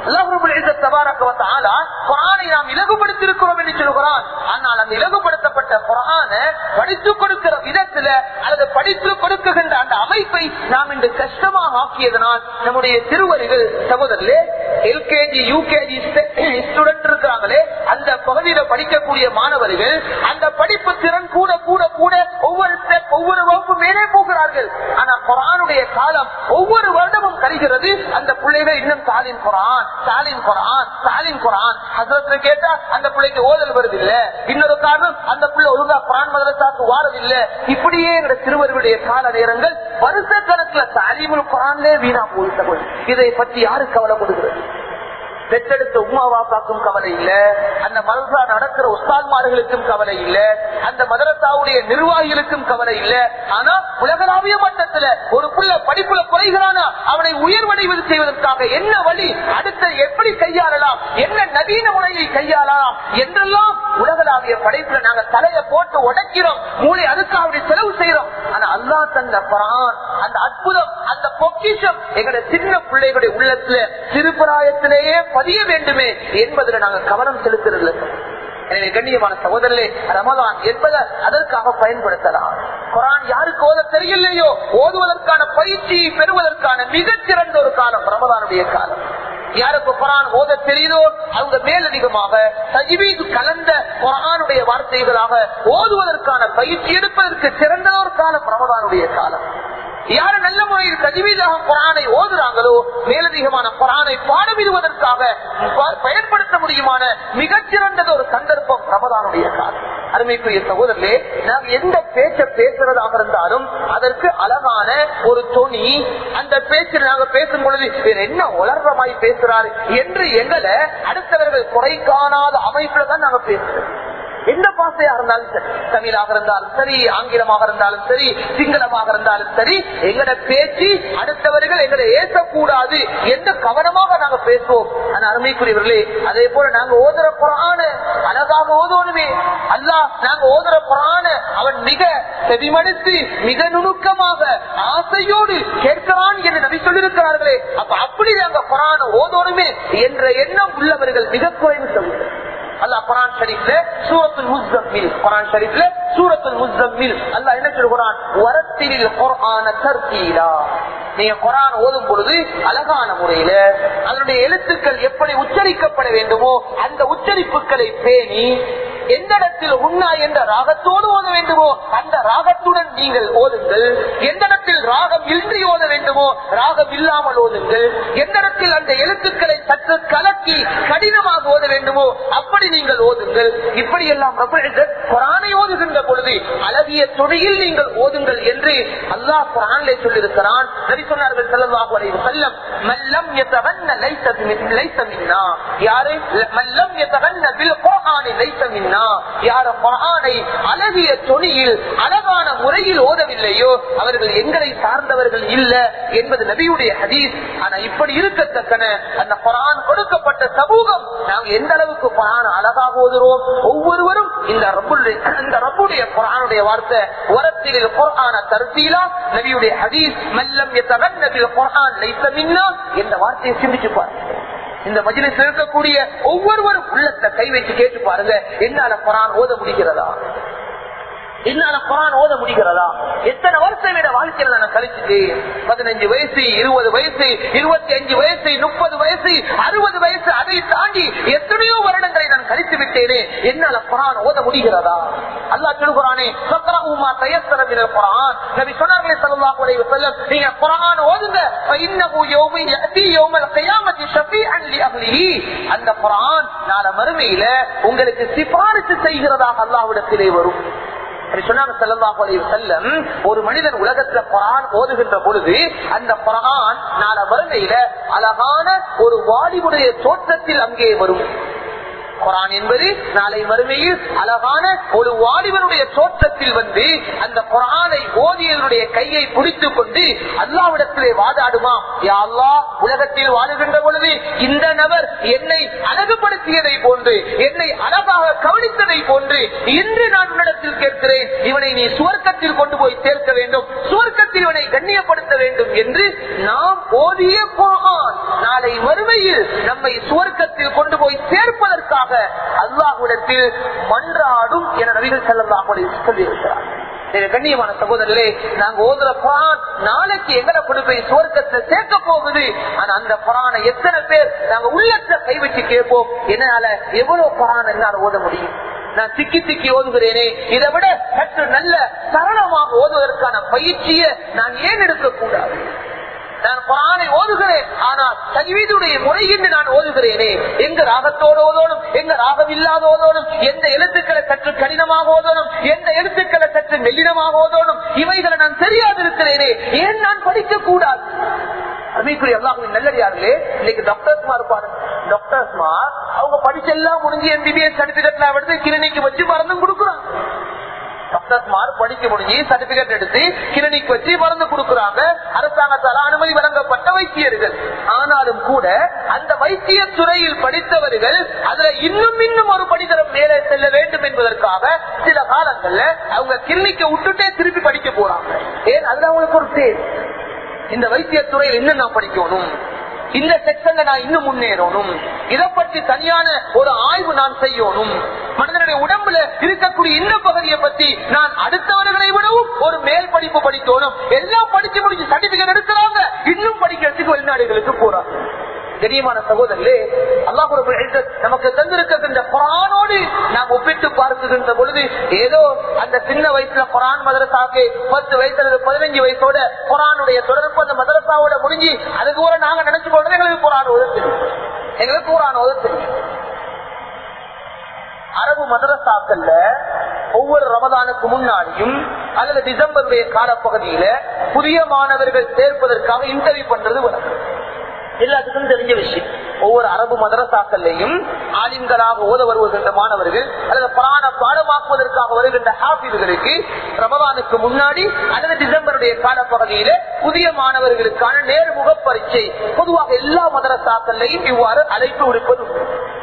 குரானை நாம் இலகுபடுத்திருக்கிறோம் என்று சொல்கிறான் ஆனால் அந்த இலகுபடுத்தப்பட்ட குரான படித்து கொடுக்கிற விதத்துல அல்லது படித்து கொடுக்குகின்ற அந்த அமைப்பை நாம் இன்று கஷ்டமாக ஆக்கியதனால் நம்முடைய சிறுவர்கள் சகோதரர்களே எல்கேஜி யூகேஜி ஸ்டூடெண்ட் இருக்கிறாங்களே அந்த பகுதியில படிக்கக்கூடிய மாணவர்கள் அந்த படிப்பு திறன் கூட கூட கூட ஒவ்வொரு ஸ்டெப் ஒவ்வொரு வகுப்பு மேலே போகிறார்கள் ஆனா குரானுடைய காலம் ஒவ்வொரு வருடமும் கழிகிறது அந்த பிள்ளைகள் இன்னும் தாலின் குரான் தாலின் குரான் தாலின் குரான் ஹசரத்துல கேட்டா அந்த பிள்ளைக்கு ஓதல் வருது இல்ல இன்னொரு காரணம் அந்த பிள்ளை ஒழுங்கா குரான் மதரசாக்கு வாரதில்ல இப்படியே எங்க சிறுவர்களுடைய கால நேரங்கள் வருஷ கணக்குல தாலிமுல் குரான்லே வீணா போயிட்ட இதை பற்றி யாரு கவலைப்படுகிறது பெற்றெடுத்த உமா வாப்பாக்கும் கவலை இல்ல அந்த மதரசா நடக்கிற உஸ்தான்மார்களுக்கும் கவலை இல்ல அந்த மதரசாவுடைய நிர்வாகிகளுக்கும் கவலை இல்ல ஆனா உலகளாவிய மட்டத்துல ஒரு புள்ள படிப்புல குறைகிறானா அவனை உயர்வடைவது செய்வதற்காக என்ன வழி அடுத்த எப்படி கையாளலாம் என்ன நவீன முறையை கையாளலாம் என்றெல்லாம் உலகளாவிய படைப்புல நாங்க தலையை போட்டு உடைக்கிறோம் மூளை அதுக்காக அப்படி செலவு செய்யறோம் ஆனா அல்லா தந்த பரான் அந்த அற்புதம் அந்த பொக்கிஷம் எங்களுடைய சின்ன பிள்ளைகளுடைய உள்ளத்துல சிறுபிராயத்திலேயே பதிய வேண்டுமே என்பதில் நாங்கள் கவனம் செலுத்துறது எனவே கண்ணியமான சகோதரர்களே ரமதான் என்பதை அதற்காக பயன்படுத்தலாம் குரான் யாருக்கு ஓத தெரியலையோ ஓதுவதற்கான பயிற்சியை பெறுவதற்கான மிகச்சிறந்த ஒரு காலம் ரமதானுடைய காலம் யாருக்கு குரான் ஓத தெரியுதோ அவங்க மேலதிகமாக சஜிவீது கலந்த குரானுடைய வார்த்தைகளாக ஓதுவதற்கான பயிற்சி எடுப்பதற்கு சிறந்த ஒரு காலம் ரமதானுடைய காலம் யாரு நல்ல முறையில் கதிவீதாக குரானை ஓதுறாங்களோ மேலதிகமான குரானை பாடமிடுவதற்காக பயன்படுத்த முடியுமான மிகச்சிறந்தது ஒரு சந்தர்ப்பம் ரமதானுடைய காலம் அருமைக்குரிய சகோதரர்களே நாங்கள் எந்த பேச்ச பேசுறதாக இருந்தாலும் அதற்கு அழகான ஒரு துணி அந்த பேச்சில் நாங்க பேசும் பொழுது வேற என்ன உலர்றமாய் பேசுறாரு என்று எங்களை அடுத்தவர்கள் குறை காணாத அமைப்புல தான் நாங்க பேசுறோம் எந்த பாசையாக இருந்தாலும் சரி தமிழாக இருந்தாலும் சரி ஆங்கிலமாக இருந்தாலும் சரி சிங்களமாக இருந்தாலும் சரி எங்கட பேச்சு அடுத்தவர்கள் எங்களை ஏசக்கூடாது என்று கவனமாக நாங்க பேசுவோம் ஆனா அருமைக்குரியவர்களே அதே போல நாங்க ஓதுற புறான அழகாக ஓதுவனுமே அல்லா நாங்க ஓதுற புறான அவன் மிக செவிமடுத்து மிக நுணுக்கமாக ஆசையோடு கேட்கிறான் என்று நபி சொல்லியிருக்கிறார்களே அப்ப அப்படி நாங்க புறான ஓதோனுமே என்ற எண்ணம் உள்ளவர்கள் மிக குறைவு சொல்லுங்கள் அல்லாஹ் குரான் ஷரீஃப்ல சூரத்துல் முஸ்தம்மில் குரான் ஷரீஃப்ல சூரத்துல் முஸ்தம்மில் அல்லாஹ் என்ன சொல்றான் வரத்திலில் குர்ஆன தர்தீலா நீங்க குரான் ஓதும் பொழுது அழகான முறையில அதனுடைய எழுத்துக்கள் எப்படி உச்சரிக்கப்பட வேண்டுமோ அந்த உச்சரிப்புகளை பேணி எந்த இடத்தில் உண்ணா என்ற ராகத்தோடு ஓத வேண்டுமோ அந்த ராகத்துடன் நீங்கள் ஓதுங்கள் எந்த இடத்தில் ராகம் இன்றி ஓத வேண்டுமோ ராகம் இல்லாமல் ஓதுங்கள் எந்த இடத்தில் அந்த எழுத்துக்களை சற்று கலக்கி கடினமாக ஓத வேண்டுமோ அப்படி நீங்கள் ஓதுங்கள் இப்படி எல்லாம் குரானை ஓதுகின்ற பொழுது அழகிய துணையில் நீங்கள் ஓதுங்கள் என்று அல்லாஹ் குரானிலே சொல்லியிருக்கிறான் நபி சொன்னார்கள் செல்லவாக செல்லம் மல்லம் எத்தவன்ன லைத்த மின்னா யாரு மல்லம் எத்தவன்ன பில் குரானை லைத்த மின்னா யார குரானை அழகிய துணியில் அழகான முறையில் ஓதவில்லையோ அவர்கள் எங்களை சார்ந்தவர்கள் இல்ல என்பது நபியுடைய ஹதீஸ் ஆனா இப்படி இருக்கத்தக்கன அந்த குரான் கொடுக்கப்பட்ட சமூகம் நாங்கள் எந்த அளவுக்கு குரான் அழகாக ஓதுறோம் ஒவ்வொருவரும் இந்த ரப்புடைய இந்த ரப்புடைய குரானுடைய வார்த்தை உரத்தில் குரான தருத்தீலா நபியுடைய ஹதீஸ் மெல்லம் எத்தகன்னபில் குரான் லைத்த மின்னா என்ற வார்த்தையை சிந்திச்சு பாருங்க இந்த மஜிலிஸ் இருக்கக்கூடிய ஒவ்வொருவரும் உள்ளத்தை கை வச்சு கேட்டு பாருங்க என்னால குரான் ஓத முடிகிறதா என்னால குரான் ஓத முடிகிறதா எத்தனை வருஷம் விட வாழ்க்கையில நான் கழிச்சுட்டு பதினஞ்சு வயசு இருபது வயசு இருபத்தி அஞ்சு வயசு முப்பது வயசு அறுபது வயசு அதை தாண்டி எத்தனையோ வருடங்களை நான் கழித்து விட்டேனே என்னால குரான் ஓத முடிகிறதா அல்லா சொல்லுகிறானே சக்கரவுமா தயசரவின குரான் நபி சொன்னார்களே சல்லாஹ் அலைஹி வஸல்லம் நீங்க குரான் ஓதுங்க இன்னஹு யௌமி யஅதி யௌமல் கியாமத்தி ஷஃபீஅன் லி அஹ்லிஹி அந்த குரான் நாள மறுமையில உங்களுக்கு சிபாரிசு செய்கிறதாக அல்லாஹ்விடத்திலே வரும் ஒரு மனிதன் உலகத்துல குரான் ஓதுகின்ற பொழுது அந்த குரான் நாள வறுமையில அழகான ஒரு வாலிபுடைய தோற்றத்தில் அங்கே வரும் குரான் என்பது நாளை மறுமையில் அழகான ஒரு வாலிபனுடைய தோற்றத்தில் வந்து அந்த குரானை ஓதியனுடைய கையை பிடித்துக் கொண்டு அல்லாவிடத்திலே வாதாடுமா யா அல்லாஹ் உலகத்தில் வாழுகின்ற பொழுது இந்த நபர் என்னை அழகுபடுத்தியதை போன்று என்னை அழகாக கவனித்ததை போன்று இன்று நான் உன்னிடத்தில் கேட்கிறேன் இவனை நீ சுவர்க்கத்தில் கொண்டு போய் சேர்க்க வேண்டும் சுவர்க்கத்தில் இவனை கண்ணியப்படுத்த வேண்டும் என்று நாம் ஓதிய குரான் நாளை மறுமையில் நம்மை சுவர்க்கத்தில் கொண்டு போய் சேர்ப்பதற்காக அல்லாஹ்விடத்தில் மன்றாடும் என நபிகள் செல்லலாம் சொல்லியிருக்கிறார் எனவே கண்ணியமான சகோதரர்களே நாங்க ஓதுற குரான் நாளைக்கு எங்கட கொண்டு போய் சுவர்க்கத்தை சேர்க்க போகுது ஆனா அந்த குரானை எத்தனை பேர் நாங்க உள்ளத்தை கைவிட்டு கேட்போம் என்னால எவ்வளவு குரான் என்னால் ஓத முடியும் நான் திக்கி திக்கி ஓதுகிறேனே இதை விட சற்று நல்ல சரளமாக ஓதுவதற்கான பயிற்சியை நான் ஏன் எடுக்கக்கூடாது நான் குரானை ஓதுகிறேன் ஆனால் தஜ்வீதுடைய முறையின்றி நான் ஓதுகிறேனே எங்க ராகத்தோடு ஓதோனும் எங்க ராகம் இல்லாத ஓதோனும் எந்த எழுத்துக்களை சற்று கடினமாக ஓதோனும் எந்த எழுத்துக்களை சற்று மெல்லினமாக ஓதோனும் இவைகளை நான் தெரியாது இருக்கிறேனே ஏன் நான் படிக்க கூடாது அருமைக்குரிய எல்லாருமே நல்லடியார்களே இன்னைக்கு டாக்டர்ஸ்மார் பாருங்க டாக்டர்ஸ்மார் அவங்க படிச்செல்லாம் முடிஞ்சு எம்பிபிஎஸ் சர்டிபிகேட்ல எடுத்து கிளினிக் வச்சு மருந்தும் கொடுக்குறாங்க டாக்டர்ஸ்மார் படிக்க முடிஞ்சு சர்டிபிகேட் எடுத்து கிளினிக் வச்சு மருந்து கொடுக்கறாங்க அரசாங்கத்தால அனுமதி வழங்கப்பட்ட வைத்தியர்கள் ஆனாலும் கூட அந்த வைத்திய துறையில் படித்தவர்கள் அதுல இன்னும் இன்னும் ஒரு படித்தரம் மேலே செல்ல வேண்டும் என்பதற்காக சில காலங்கள்ல அவங்க கிளினிக்கை விட்டுட்டே திருப்பி படிக்க போறாங்க ஏன் அதுல அவங்களுக்கு ஒரு தேர் இந்த வைத்திய துறையில் இன்னும் நான் படிக்கணும் இந்த செக்ஷன்ல நான் இன்னும் முன்னேறணும் இதை பற்றி தனியான ஒரு ஆய்வு நான் செய்யணும் மனிதனுடைய உடம்புல இருக்கக்கூடிய இந்த பகுதியை பத்தி நான் அடுத்தவர்களை விடவும் ஒரு மேல் படிப்பு படிக்கணும் எல்லாம் படிச்சு முடிச்சு சர்டிபிகேட் எடுக்கிறாங்க இன்னும் படிக்கிறதுக்கு வெளிநாடுகளுக்கு போறாங்க கண்ணியமான சகோதரர்களே அல்லாஹ் ரப்பல் இஸ்ஸத் நமக்கு தந்திருக்கின்ற குரானோடு நாம் ஒப்பிட்டு பார்க்குகின்ற பொழுது ஏதோ அந்த சின்ன வயசுல குரான் மதரசாக்கு பத்து வயசுல இருந்து பதினஞ்சு வயசோட குரானுடைய தொடர்பு அந்த மதரசாவோட முடிஞ்சு அதுக்கு கூட நாங்க நினைச்சு கொண்டு எங்களுக்கு குரான் ஓத தெரியும் எங்களுக்கு குரான் ஓத தெரியும் அரபு மதரசாக்கள்ல ஒவ்வொரு ரமதானுக்கு முன்னாடியும் அல்லது டிசம்பருடைய காலப்பகுதியில புதிய மாணவர்கள் சேர்ப்பதற்காக இன்டர்வியூ பண்றது வழக்கம் எல்லாத்துக்கும் தெரிஞ்ச விஷயம் ஒவ்வொரு அரபு மதரசாக்கள்லையும் ஆலிம்களாக ஓத வருகின்ற மாணவர்கள் அல்லது புராண பாடமாக்குவதற்காக வருகின்ற ஹாஃபிதுகளுக்கு ரமதானுக்கு முன்னாடி அல்லது டிசம்பருடைய காலப்பகுதியில புதிய மாணவர்களுக்கான நேர்முக பரீட்சை பொதுவாக எல்லா மதரசாக்கள்லையும் இவ்வாறு அழைப்பு விடுப்பது உண்டு.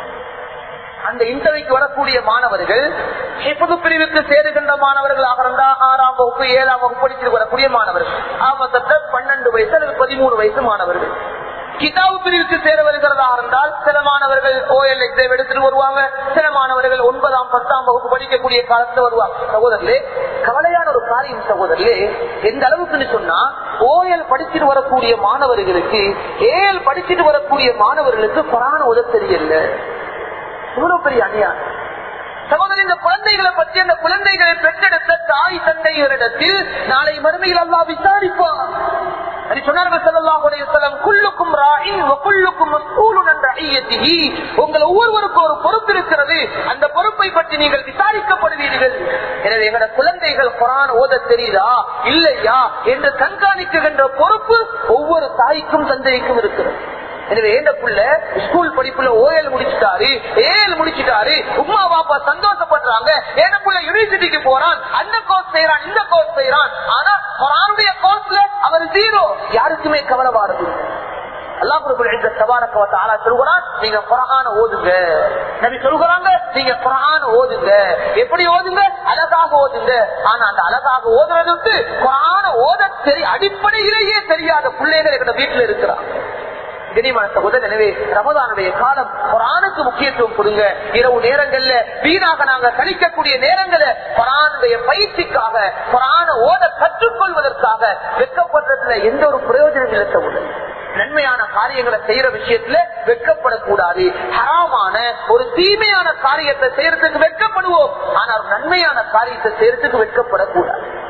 அந்த இன்டர்வியூக்கு வரக்கூடிய மாணவர்கள் ஹிஃபுது பிரிவுக்கு சேருகின்ற மாணவர்களாக இருந்தா ஆறாம் வகுப்பு ஏழாம் வகுப்பு படித்து வரக்கூடிய மாணவர்கள் ஆமத்தட்ட பன்னெண்டு வயசு அல்லது பதிமூணு வயசு மாணவர்கள் கிதாபு பிரிவுக்கு சேர வருகிறதா இருந்தால் சில மாணவர்கள் ஓஎல் எக்ஸாம் எடுத்துட்டு வருவாங்க சில மாணவர்கள் ஒன்பதாம் பத்தாம் வகுப்பு படிக்கக்கூடிய காலத்துல வருவாங்க சகோதரர்களே கவலையான ஒரு காரியம் சகோதரர்களே எந்த அளவுக்குன்னு சொன்னா ஓஎல் படிச்சுட்டு வரக்கூடிய மாணவர்களுக்கு ஏஎல் படிச்சுட்டு வரக்கூடிய மாணவர்களுக்கு கொரான உதவ தெரியல இவ்வளவு பெரிய அநியாயம் சகோதரி இந்த குழந்தைகளை பற்றி அந்த குழந்தைகளை பெற்றெடுத்த தாய் தந்தையரிடத்தில் நாளை மறுமையில் அல்லா விசாரிப்பார் அது சொன்னார்கள் ஸல்லல்லாஹு அலைஹி வஸல்லம் குல்லுக்கும் ராஇன் வ குல்லுக்கும் மஸ்ஊலுன் அன் ரஇயத்திஹி உங்கள் ஒவ்வொருவருக்கும் ஒரு பொறுப்பு இருக்கிறது அந்த பொறுப்பை பற்றி நீங்கள் விசாரிக்கப்படுவீர்கள் எனவே எங்களோட குழந்தைகள் குரான் ஓத தெரியுதா இல்லையா என்று கண்காணிக்குகின்ற பொறுப்பு ஒவ்வொரு தாய்க்கும் தந்தைக்கும் இருக்கிறது எனவே ஏண்ட புள்ள ஸ்கூல் படிப்புல ஓஎல் முடிச்சுட்டாரு ஏஎல் முடிச்சுட்டாரு உமா பாப்பா சந்தோஷப்படுறாங்க ஏண்ட புள்ள யூனிவர்சிட்டிக்கு போறான் அந்த கோர்ஸ் செய்யறான் இந்த கோர்ஸ் செய்யறான் ஆனா குரானுடைய கோர்ஸ்ல அவர் ஜீரோ யாருக்குமே கவலை வாருது அல்லாஹ் ரப்பல் இஸ்ஸத் தபாரக வ தஆலா சொல்றான் நீங்க குர்ஆன ஓதுங்க நபி சொல்றாங்க நீங்க குர்ஆன் ஓதுங்க எப்படி ஓதுங்க அழகாக ஓதுங்க ஆனா அந்த அழகாக ஓதுறதுக்கு குர்ஆன ஓத தெரி அடிப்படையிலேயே தெரியாத பிள்ளைகள் எங்க வீட்டுல இருக்கிறாங்க கனிமான சகோதரர் எனவே ரமதானுடைய காலம் குரானுக்கு முக்கியத்துவம் கொடுங்க இரவு நேரங்கள்ல வீணாக நாங்க கழிக்கக்கூடிய நேரங்களை குரானுடைய பயிற்சிக்காக குரான ஓத கற்றுக்கொள்வதற்காக வெட்கப்படுறதுல எந்த ஒரு பிரயோஜனம் இல்லை நன்மையான காரியங்களை செய்யற விஷயத்துல வெட்கப்படக்கூடாது ஹராமான ஒரு தீமையான காரியத்தை செய்யறதுக்கு வெட்கப்படுவோம் ஆனால் நன்மையான காரியத்தை செய்யறதுக்கு வெட்கப்படக்கூடாது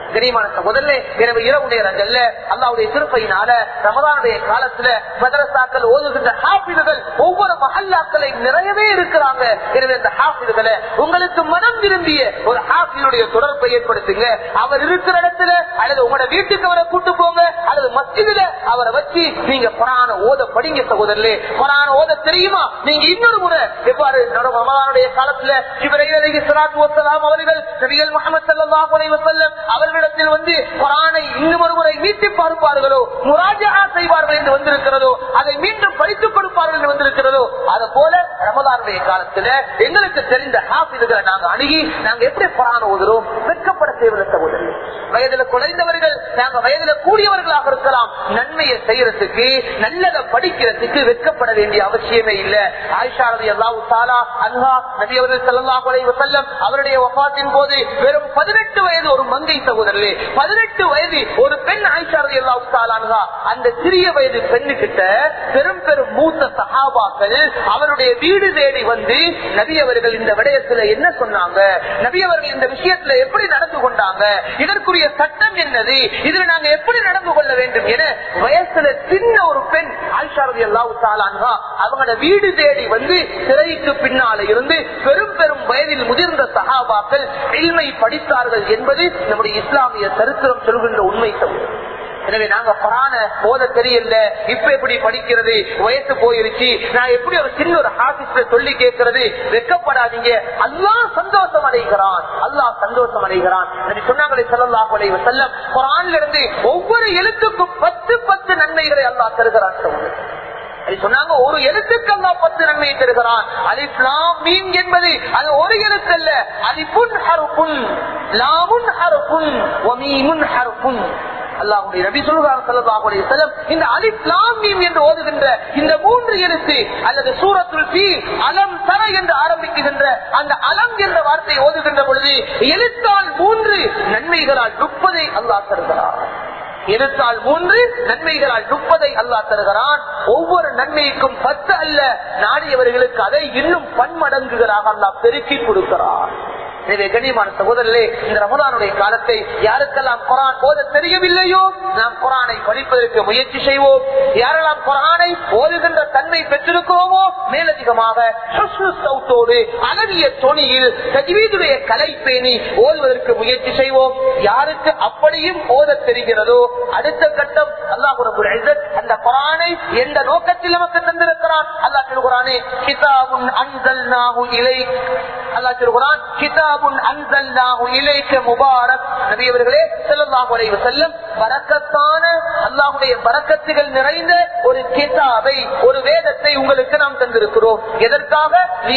கனிமான சகோதரே எனவே இரவு நேரங்கள்ல அல்லாவுடைய திருப்பையினால ரமதானுடைய காலத்துல மதரசாக்கள் ஓதுகின்ற ஹாஃபிதுகள் ஒவ்வொரு மஹல்லாக்களை நிறையவே இருக்கிறாங்க எனவே இந்த ஹாஃபிதுகளை உங்களுக்கு மனம் விரும்பிய ஒரு ஹாஃபினுடைய தொடர்பை ஏற்படுத்துங்க அவர் இருக்கிற இடத்துல அல்லது உங்களோட வீட்டுக்கு அவரை கூட்டு போங்க அல்லது மஸ்ஜிதுல அவரை வச்சு நீங்க குரான ஓத படிங்க சகோதரர்களே குரான ஓத தெரியுமா நீங்க இன்னொரு முறை எவ்வாறு ரமதானுடைய காலத்துல இவரையில் அவர்கள் நபிகள் முகமது சல்லாஹ் அலைவசல்லம் அவர்களிடத்தில் வந்து குரானை இன்னும் ஒரு முறை மீட்டி பார்ப்பார்களோ முராஜா செய்வார்கள் என்று வந்திருக்கிறதோ அதை மீண்டும் படித்துக் கொடுப்பார்கள் என்று வந்திருக்கிறதோ அது போல ரமதானுடைய காலத்துல எங்களுக்கு தெரிந்த ஹாஃபிதுகளை நாங்க அணுகி நாங்க எப்படி குரான ஓதுறோம் வெட்கப்பட செய்வது சகோதரி வயதுல குறைந்தவர்கள் நாங்க வயதுல கூடியவர்களாக இருக்கலாம் நன்மையை செய்யறதுக்கு நல்லதை படிக்கிறதுக்கு வெட்கப்பட வேண்டிய அவசியமே இல்ல ஆயிஷா ரவி அல்லாஹு தாலா அன்ஹா நபி அவர்கள் ஸல்லல்லாஹு அலைஹி வஸல்லம் அவருடைய வஃபாத்தின் போது வெறும் 18 வயது ஒரு மங்கை சகோதரர்களே 18 வயது ஒரு பெண் ஆயிஷா ரவி அல்லாஹு தாலா அன்ஹா அந்த சிறிய வயது பெண்ணு கிட்ட பெரும் பெரும் மூத்த சஹாபாக்கள் அவருடைய வீடு தேடி வந்து நபி அவர்கள் இந்த விடயத்துல என்ன சொன்னாங்க நபி அவர்கள் இந்த விஷயத்துல எப்படி நடந்து கொண்டாங்க இதற்குரிய சட்டம் என்னது இதுல நாங்க எப்படி நடந்து கொள்ள வேண்டும் என வயசுல சின்ன ஒரு பெண் ஆயிஷாரதி அல்லாஹு தாலான்ஹா அவங்களோட வீடு தேடி வந்து சிறைக்கு பின்னால இருந்து பெரும் பெரும் வயதில் முதிர்ந்த சகாபாக்கள் இல்மை படித்தார்கள் என்பது நம்முடைய இஸ்லாமிய சரித்திரம் சொல்கின்ற உண்மை சமூகம் எனவே நாங்க பரான போத தெரியல இப்ப எப்படி படிக்கிறது வயசு போயிருச்சு நான் எப்படி ஒரு சின்ன ஒரு ஹாபிஸ்ல சொல்லி கேட்கறது வெக்கப்படாதீங்க அல்லாஹ் சந்தோஷம் அடைகிறான் அல்லாஹ் சந்தோஷம் அடைகிறான் சொன்னாங்களே சொல்லலாம் செல்லம் குரான்ல இருந்து ஒவ்வொரு எழுத்துக்கும் பத்து பத்து நன்மைகளை அல்லாஹ் தருகிறான் சொல்லுங்க சொன்னாங்க ஒரு எழுத்துக்கு அல்லா பத்து நன்மையை தருகிறான் அலிப்லாம் மீன் என்பது அது ஒரு எழுத்து அல்ல அலிபுன் ஹருப்புன் லாமுன் ஹருப்புன் ஒமீமுன் ஹருப்புன் அல்லாஹுடைய நபி சொல்லுவாங்க இந்த அலிப்லாம் மீம் என்று ஓதுகின்ற இந்த மூன்று எழுத்து அல்லது சூரத்துல் பி அலம் தர என்று ஆரம்பிக்குகின்ற அந்த அலம் என்ற வார்த்தை ஓதுகின்ற பொழுது எழுத்தால் மூன்று நன்மைகளால் முப்பதை அல்லாஹ் தருகிறார் எழுத்தால் மூன்று நன்மைகளால் முப்பதை அல்லா தருகிறான் ஒவ்வொரு நன்மைக்கும் பத்து அல்ல நாடியவர்களுக்கு அதை இன்னும் பன்மடங்குகளாக அல்லா பெருக்கி கொடுக்கிறார் எனவே கண்ணியமான சகோதரர்களே இந்த ரமதானுடைய காலத்தை யாருக்கெல்லாம் குரான் ஓத தெரியவில்லையோ நாம் குரானை படிப்பதற்கு முயற்சி செய்வோம் யாரெல்லாம் குரானை ஓதுகின்ற தன்மை பெற்றிருக்கிறோமோ மேலதிகமாக சவுத்தோடு அழகிய தொனியில் தஜ்வீதுடைய கலை பேணி ஓதுவதற்கு முயற்சி செய்வோம் யாருக்கு அப்படியும் ஓத தெரிகிறதோ அடுத்த கட்டம் அல்லாஹ் அந்த குரானை எந்த நோக்கத்தில் நமக்கு தந்திருக்கிறான் அல்லாஹ் சொல்கிறானே கிதாபுன் அன்சல் நாகு இலை அல்லாஹ் சொல்கிறான் கிதாப் பறக்கத்துகள் நிறைந்த ஒரு கிதாபை ஒரு வேதத்தை உங்களுக்கு நாம் தந்திருக்கிறோம் எதற்காக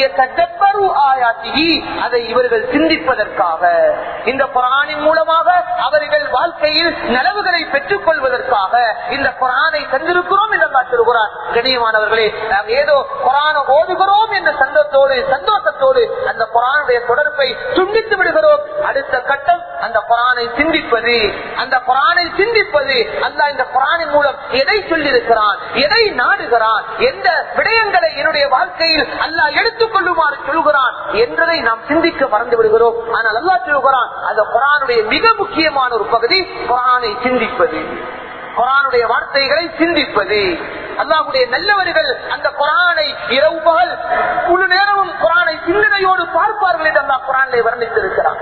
அதை இவர்கள் சிந்திப்பதற்காக இந்த புறானின் மூலமாக அவர்கள் வாழ்க்கையில் நலவுகளை பெற்றுக் கொள்வதற்காக இந்த புறானை தந்திருக்கிறோம் என்று காட்டிருக்கிறார் கண்ணியமானவர்களே நாம் ஏதோ புறான ஓதுகிறோம் என்ற சந்தோஷத்தோடு சந்தோஷத்தோடு அந்த புறானுடைய தொடர்பை துண்டித்து விடுகிறோம் அடுத்த கட்டம் அந்த குரானை சிந்திப்பது அந்த குரானை சிந்திப்பது அல்ல இந்த குரானின் மூலம் எதை சொல்லியிருக்கிறான் எதை நாடுகிறான் எந்த விடயங்களை என்னுடைய வாழ்க்கையில் அல்லா எடுத்துக் கொள்ளுமாறு சொல்கிறான் என்றதை நாம் சிந்திக்க மறந்து விடுகிறோம் ஆனால் அல்லா சொல்கிறான் அந்த குரானுடைய மிக முக்கியமான ஒரு பகுதி குரானை சிந்திப்பது குரானுடைய வார்த்தைகளை சிந்திப்பது அல்லாஹுடைய நல்லவர்கள் அந்த குரானை இரவு பகல் முழு நேரமும் குரானை சிந்தனையோடு பார்ப்பார்கள் என்று அல்லா குரானை வர்ணித்திருக்கிறார்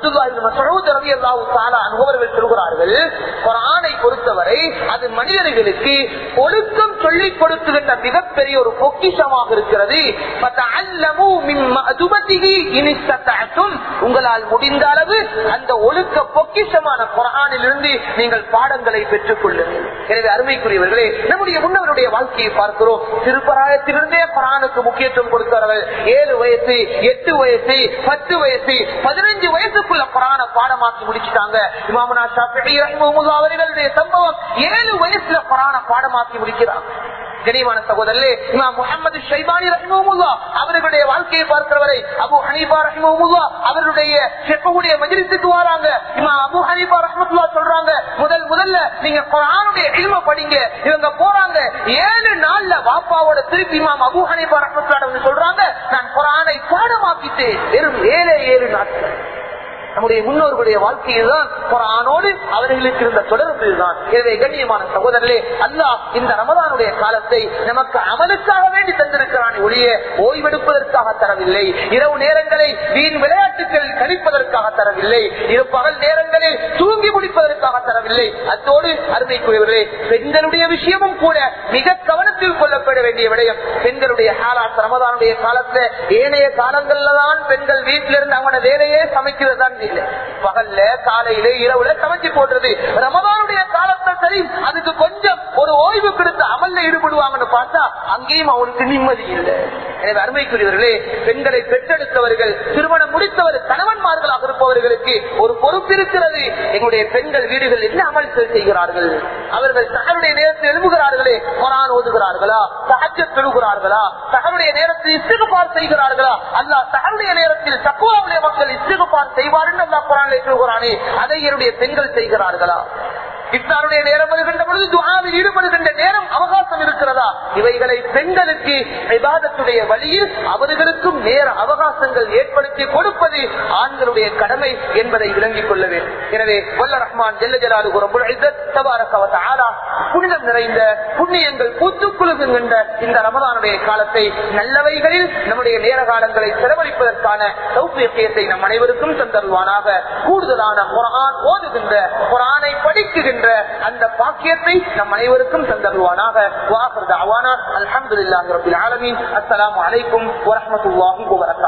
அனுபவர்கள் சொல்கிறார்கள் குரானை பொறுத்தவரை அது மனிதர்களுக்கு ஒழுக்கம் சொல்லிக் கொடுத்துகின்ற மிகப்பெரிய ஒரு பொக்கிஷமாக இருக்கிறது உங்களால் முடிந்த அளவு அந்த ஒழுக்க பொக்கிஷமான குரானிலிருந்து நீங்கள் பாடங்களை பெற்றுக் கொள்ளுங்கள் எனவே அருமைக்குரியவர்களே நம்முடைய முன்னவருடைய வாழ்க்கையை பார்க்கிறோம் திருப்பராயத்திலிருந்தே குரானுக்கு முக்கியத்துவம் கொடுத்தார்கள் ஏழு வயசு எட்டு வயசு பத்து வயசு பதினஞ்சு வயசுக்குள்ள குரான பாடமாக்கி முடிச்சுட்டாங்க இமாமனா ஷாஃபி அவர்களுடைய சம்பவம் ஏழு வயசுல குரான பாடமாக்கி முடிக்கிறாங்க கனிவான சகோதரே இமாம் முகமது ஷைபானி ரஹிமமுல்லா அவர்களுடைய வாழ்க்கையை பார்க்கிறவரை அபு ஹனீபா ரஹிமமுல்லா அவருடைய செப்பகுடைய மஜிலிசுக்கு வராங்க இமாம் அபு ஹனீபா ரஹமத்துல்லா சொல்றாங்க முதல் முதல்ல நீங்க குரானுடைய இல்ம படிங்க இவங்க போறாங்க ஏழு நாள்ல வாப்பாவோட திருப்பி இமாம் அபு ஹனீபா ரஹமத்துல்லா சொல்றாங்க நான் குரானை பாடமாக்கிட்டேன் வெறும் ஏழு ஏழு நாட்கள் நம்முடைய முன்னோர்களுடைய வாழ்க்கையில் தான் குரானோடு அவர்களுக்கு இருந்த தொடர்பு தான் எனவே கண்ணியமான சகோதரர்களே அல்லாஹ் இந்த ரமதானுடைய காலத்தை நமக்கு அமலுக்காக வேண்டி தந்திருக்கிறான் ஒழிய ஓய்வெடுப்பதற்காக தரவில்லை இரவு நேரங்களை வீண் விளையாட்டுகள் கழிப்பதற்காக தரவில்லை இரு பகல் நேரங்களில் தூங்கி முடிப்பதற்காக தரவில்லை அத்தோடு அருமைக்குரியவர்களே பெண்களுடைய விஷயமும் கூட மிக கவனத்தில் கொள்ளப்பட வேண்டிய விடயம் பெண்களுடைய ஹாலாத் ரமதானுடைய காலத்துல ஏனைய காலங்கள்ல தான் பெண்கள் வீட்டில இருந்து அவங்களோட வேலையே சமைக்கிறது தான் இல்லை பகல்ல காலையில இரவுல சமைச்சு போடுறது ரமதானுடைய காலத்துல சரி அதுக்கு கொஞ்சம் ஒரு ஓய்வு கொடுத்து அமல்ல ஈடுபடுவாங்கன்னு பார்த்தா அங்கேயும் அவனுக்கு நிம்மதி இல்லை எனவே அருமைக்குரியவர்களே பெண்களை பெற்றெடுத்தவர்கள் திருமணம் முடித்தவர் கணவன்மார்களாக இருப்பவர்களுக்கு ஒரு பொறுப்பு இருக்கிறது எங்களுடைய பெண்கள் வீடுகள் என்ன அமல் செய்கிறார்கள் அவர்கள் தகருடைய நேரத்தில் எழுப்புகிறார்களே குரான் ஓதுகிறார்களா சகஜ பெறுகிறார்களா தகருடைய நேரத்தில் இஸ்திகுபார் செய்கிறார்களா அல்லா தகருடைய நேரத்தில் தக்குவாவுடைய மக்கள் இஸ்திகுபார் செய்வார்கள் அல்லா குரான் சொல்கிறானே அதை என்னுடைய பெண்கள் செய்கிறார்களா இஃப்தாருடைய நேரம் வருகின்ற பொழுது துஆவில் ஈடுபடுகின்ற நேரம் அவகாசம் இருக்கிறதா இவைகளை பெண்களுக்கு விவாதத்துடைய வழியில் அவர்களுக்கும் நேர அவகாசங்கள் ஏற்படுத்தி கொடுப்பது ஆண்களுடைய கடமை என்பதை விளங்கிக் கொள்ள வேண்டும் எனவே வல்ல ரஹ்மான் ஜெல்ல ஜலாலு ரப்புல் இஸ்ஸத் தபாரக வ தஆலா புனிதம் நிறைந்த புண்ணியங்கள் பூத்துக் குலுங்குகின்ற இந்த ரமதானுடைய காலத்தை நல்லவைகளில் நம்முடைய நேர காலங்களை செலவழிப்பதற்கான சௌப்பியத்தை நம் அனைவருக்கும் தந்தருவானாக கூடுதலான குரான் ஓதுகின்ற குரானை படிக்குகின்ற அந்த பாக்கியத்தை நம் அனைவருக்கும் தந்தருவானாக வாஹர் தாவானா அல்ஹம்துலில்லாஹி ரப்பில் ஆலமீன் அஸ்ஸலாமு அலைக்கும் வரஹ்மத்துல்லாஹி வபரகாத்துஹு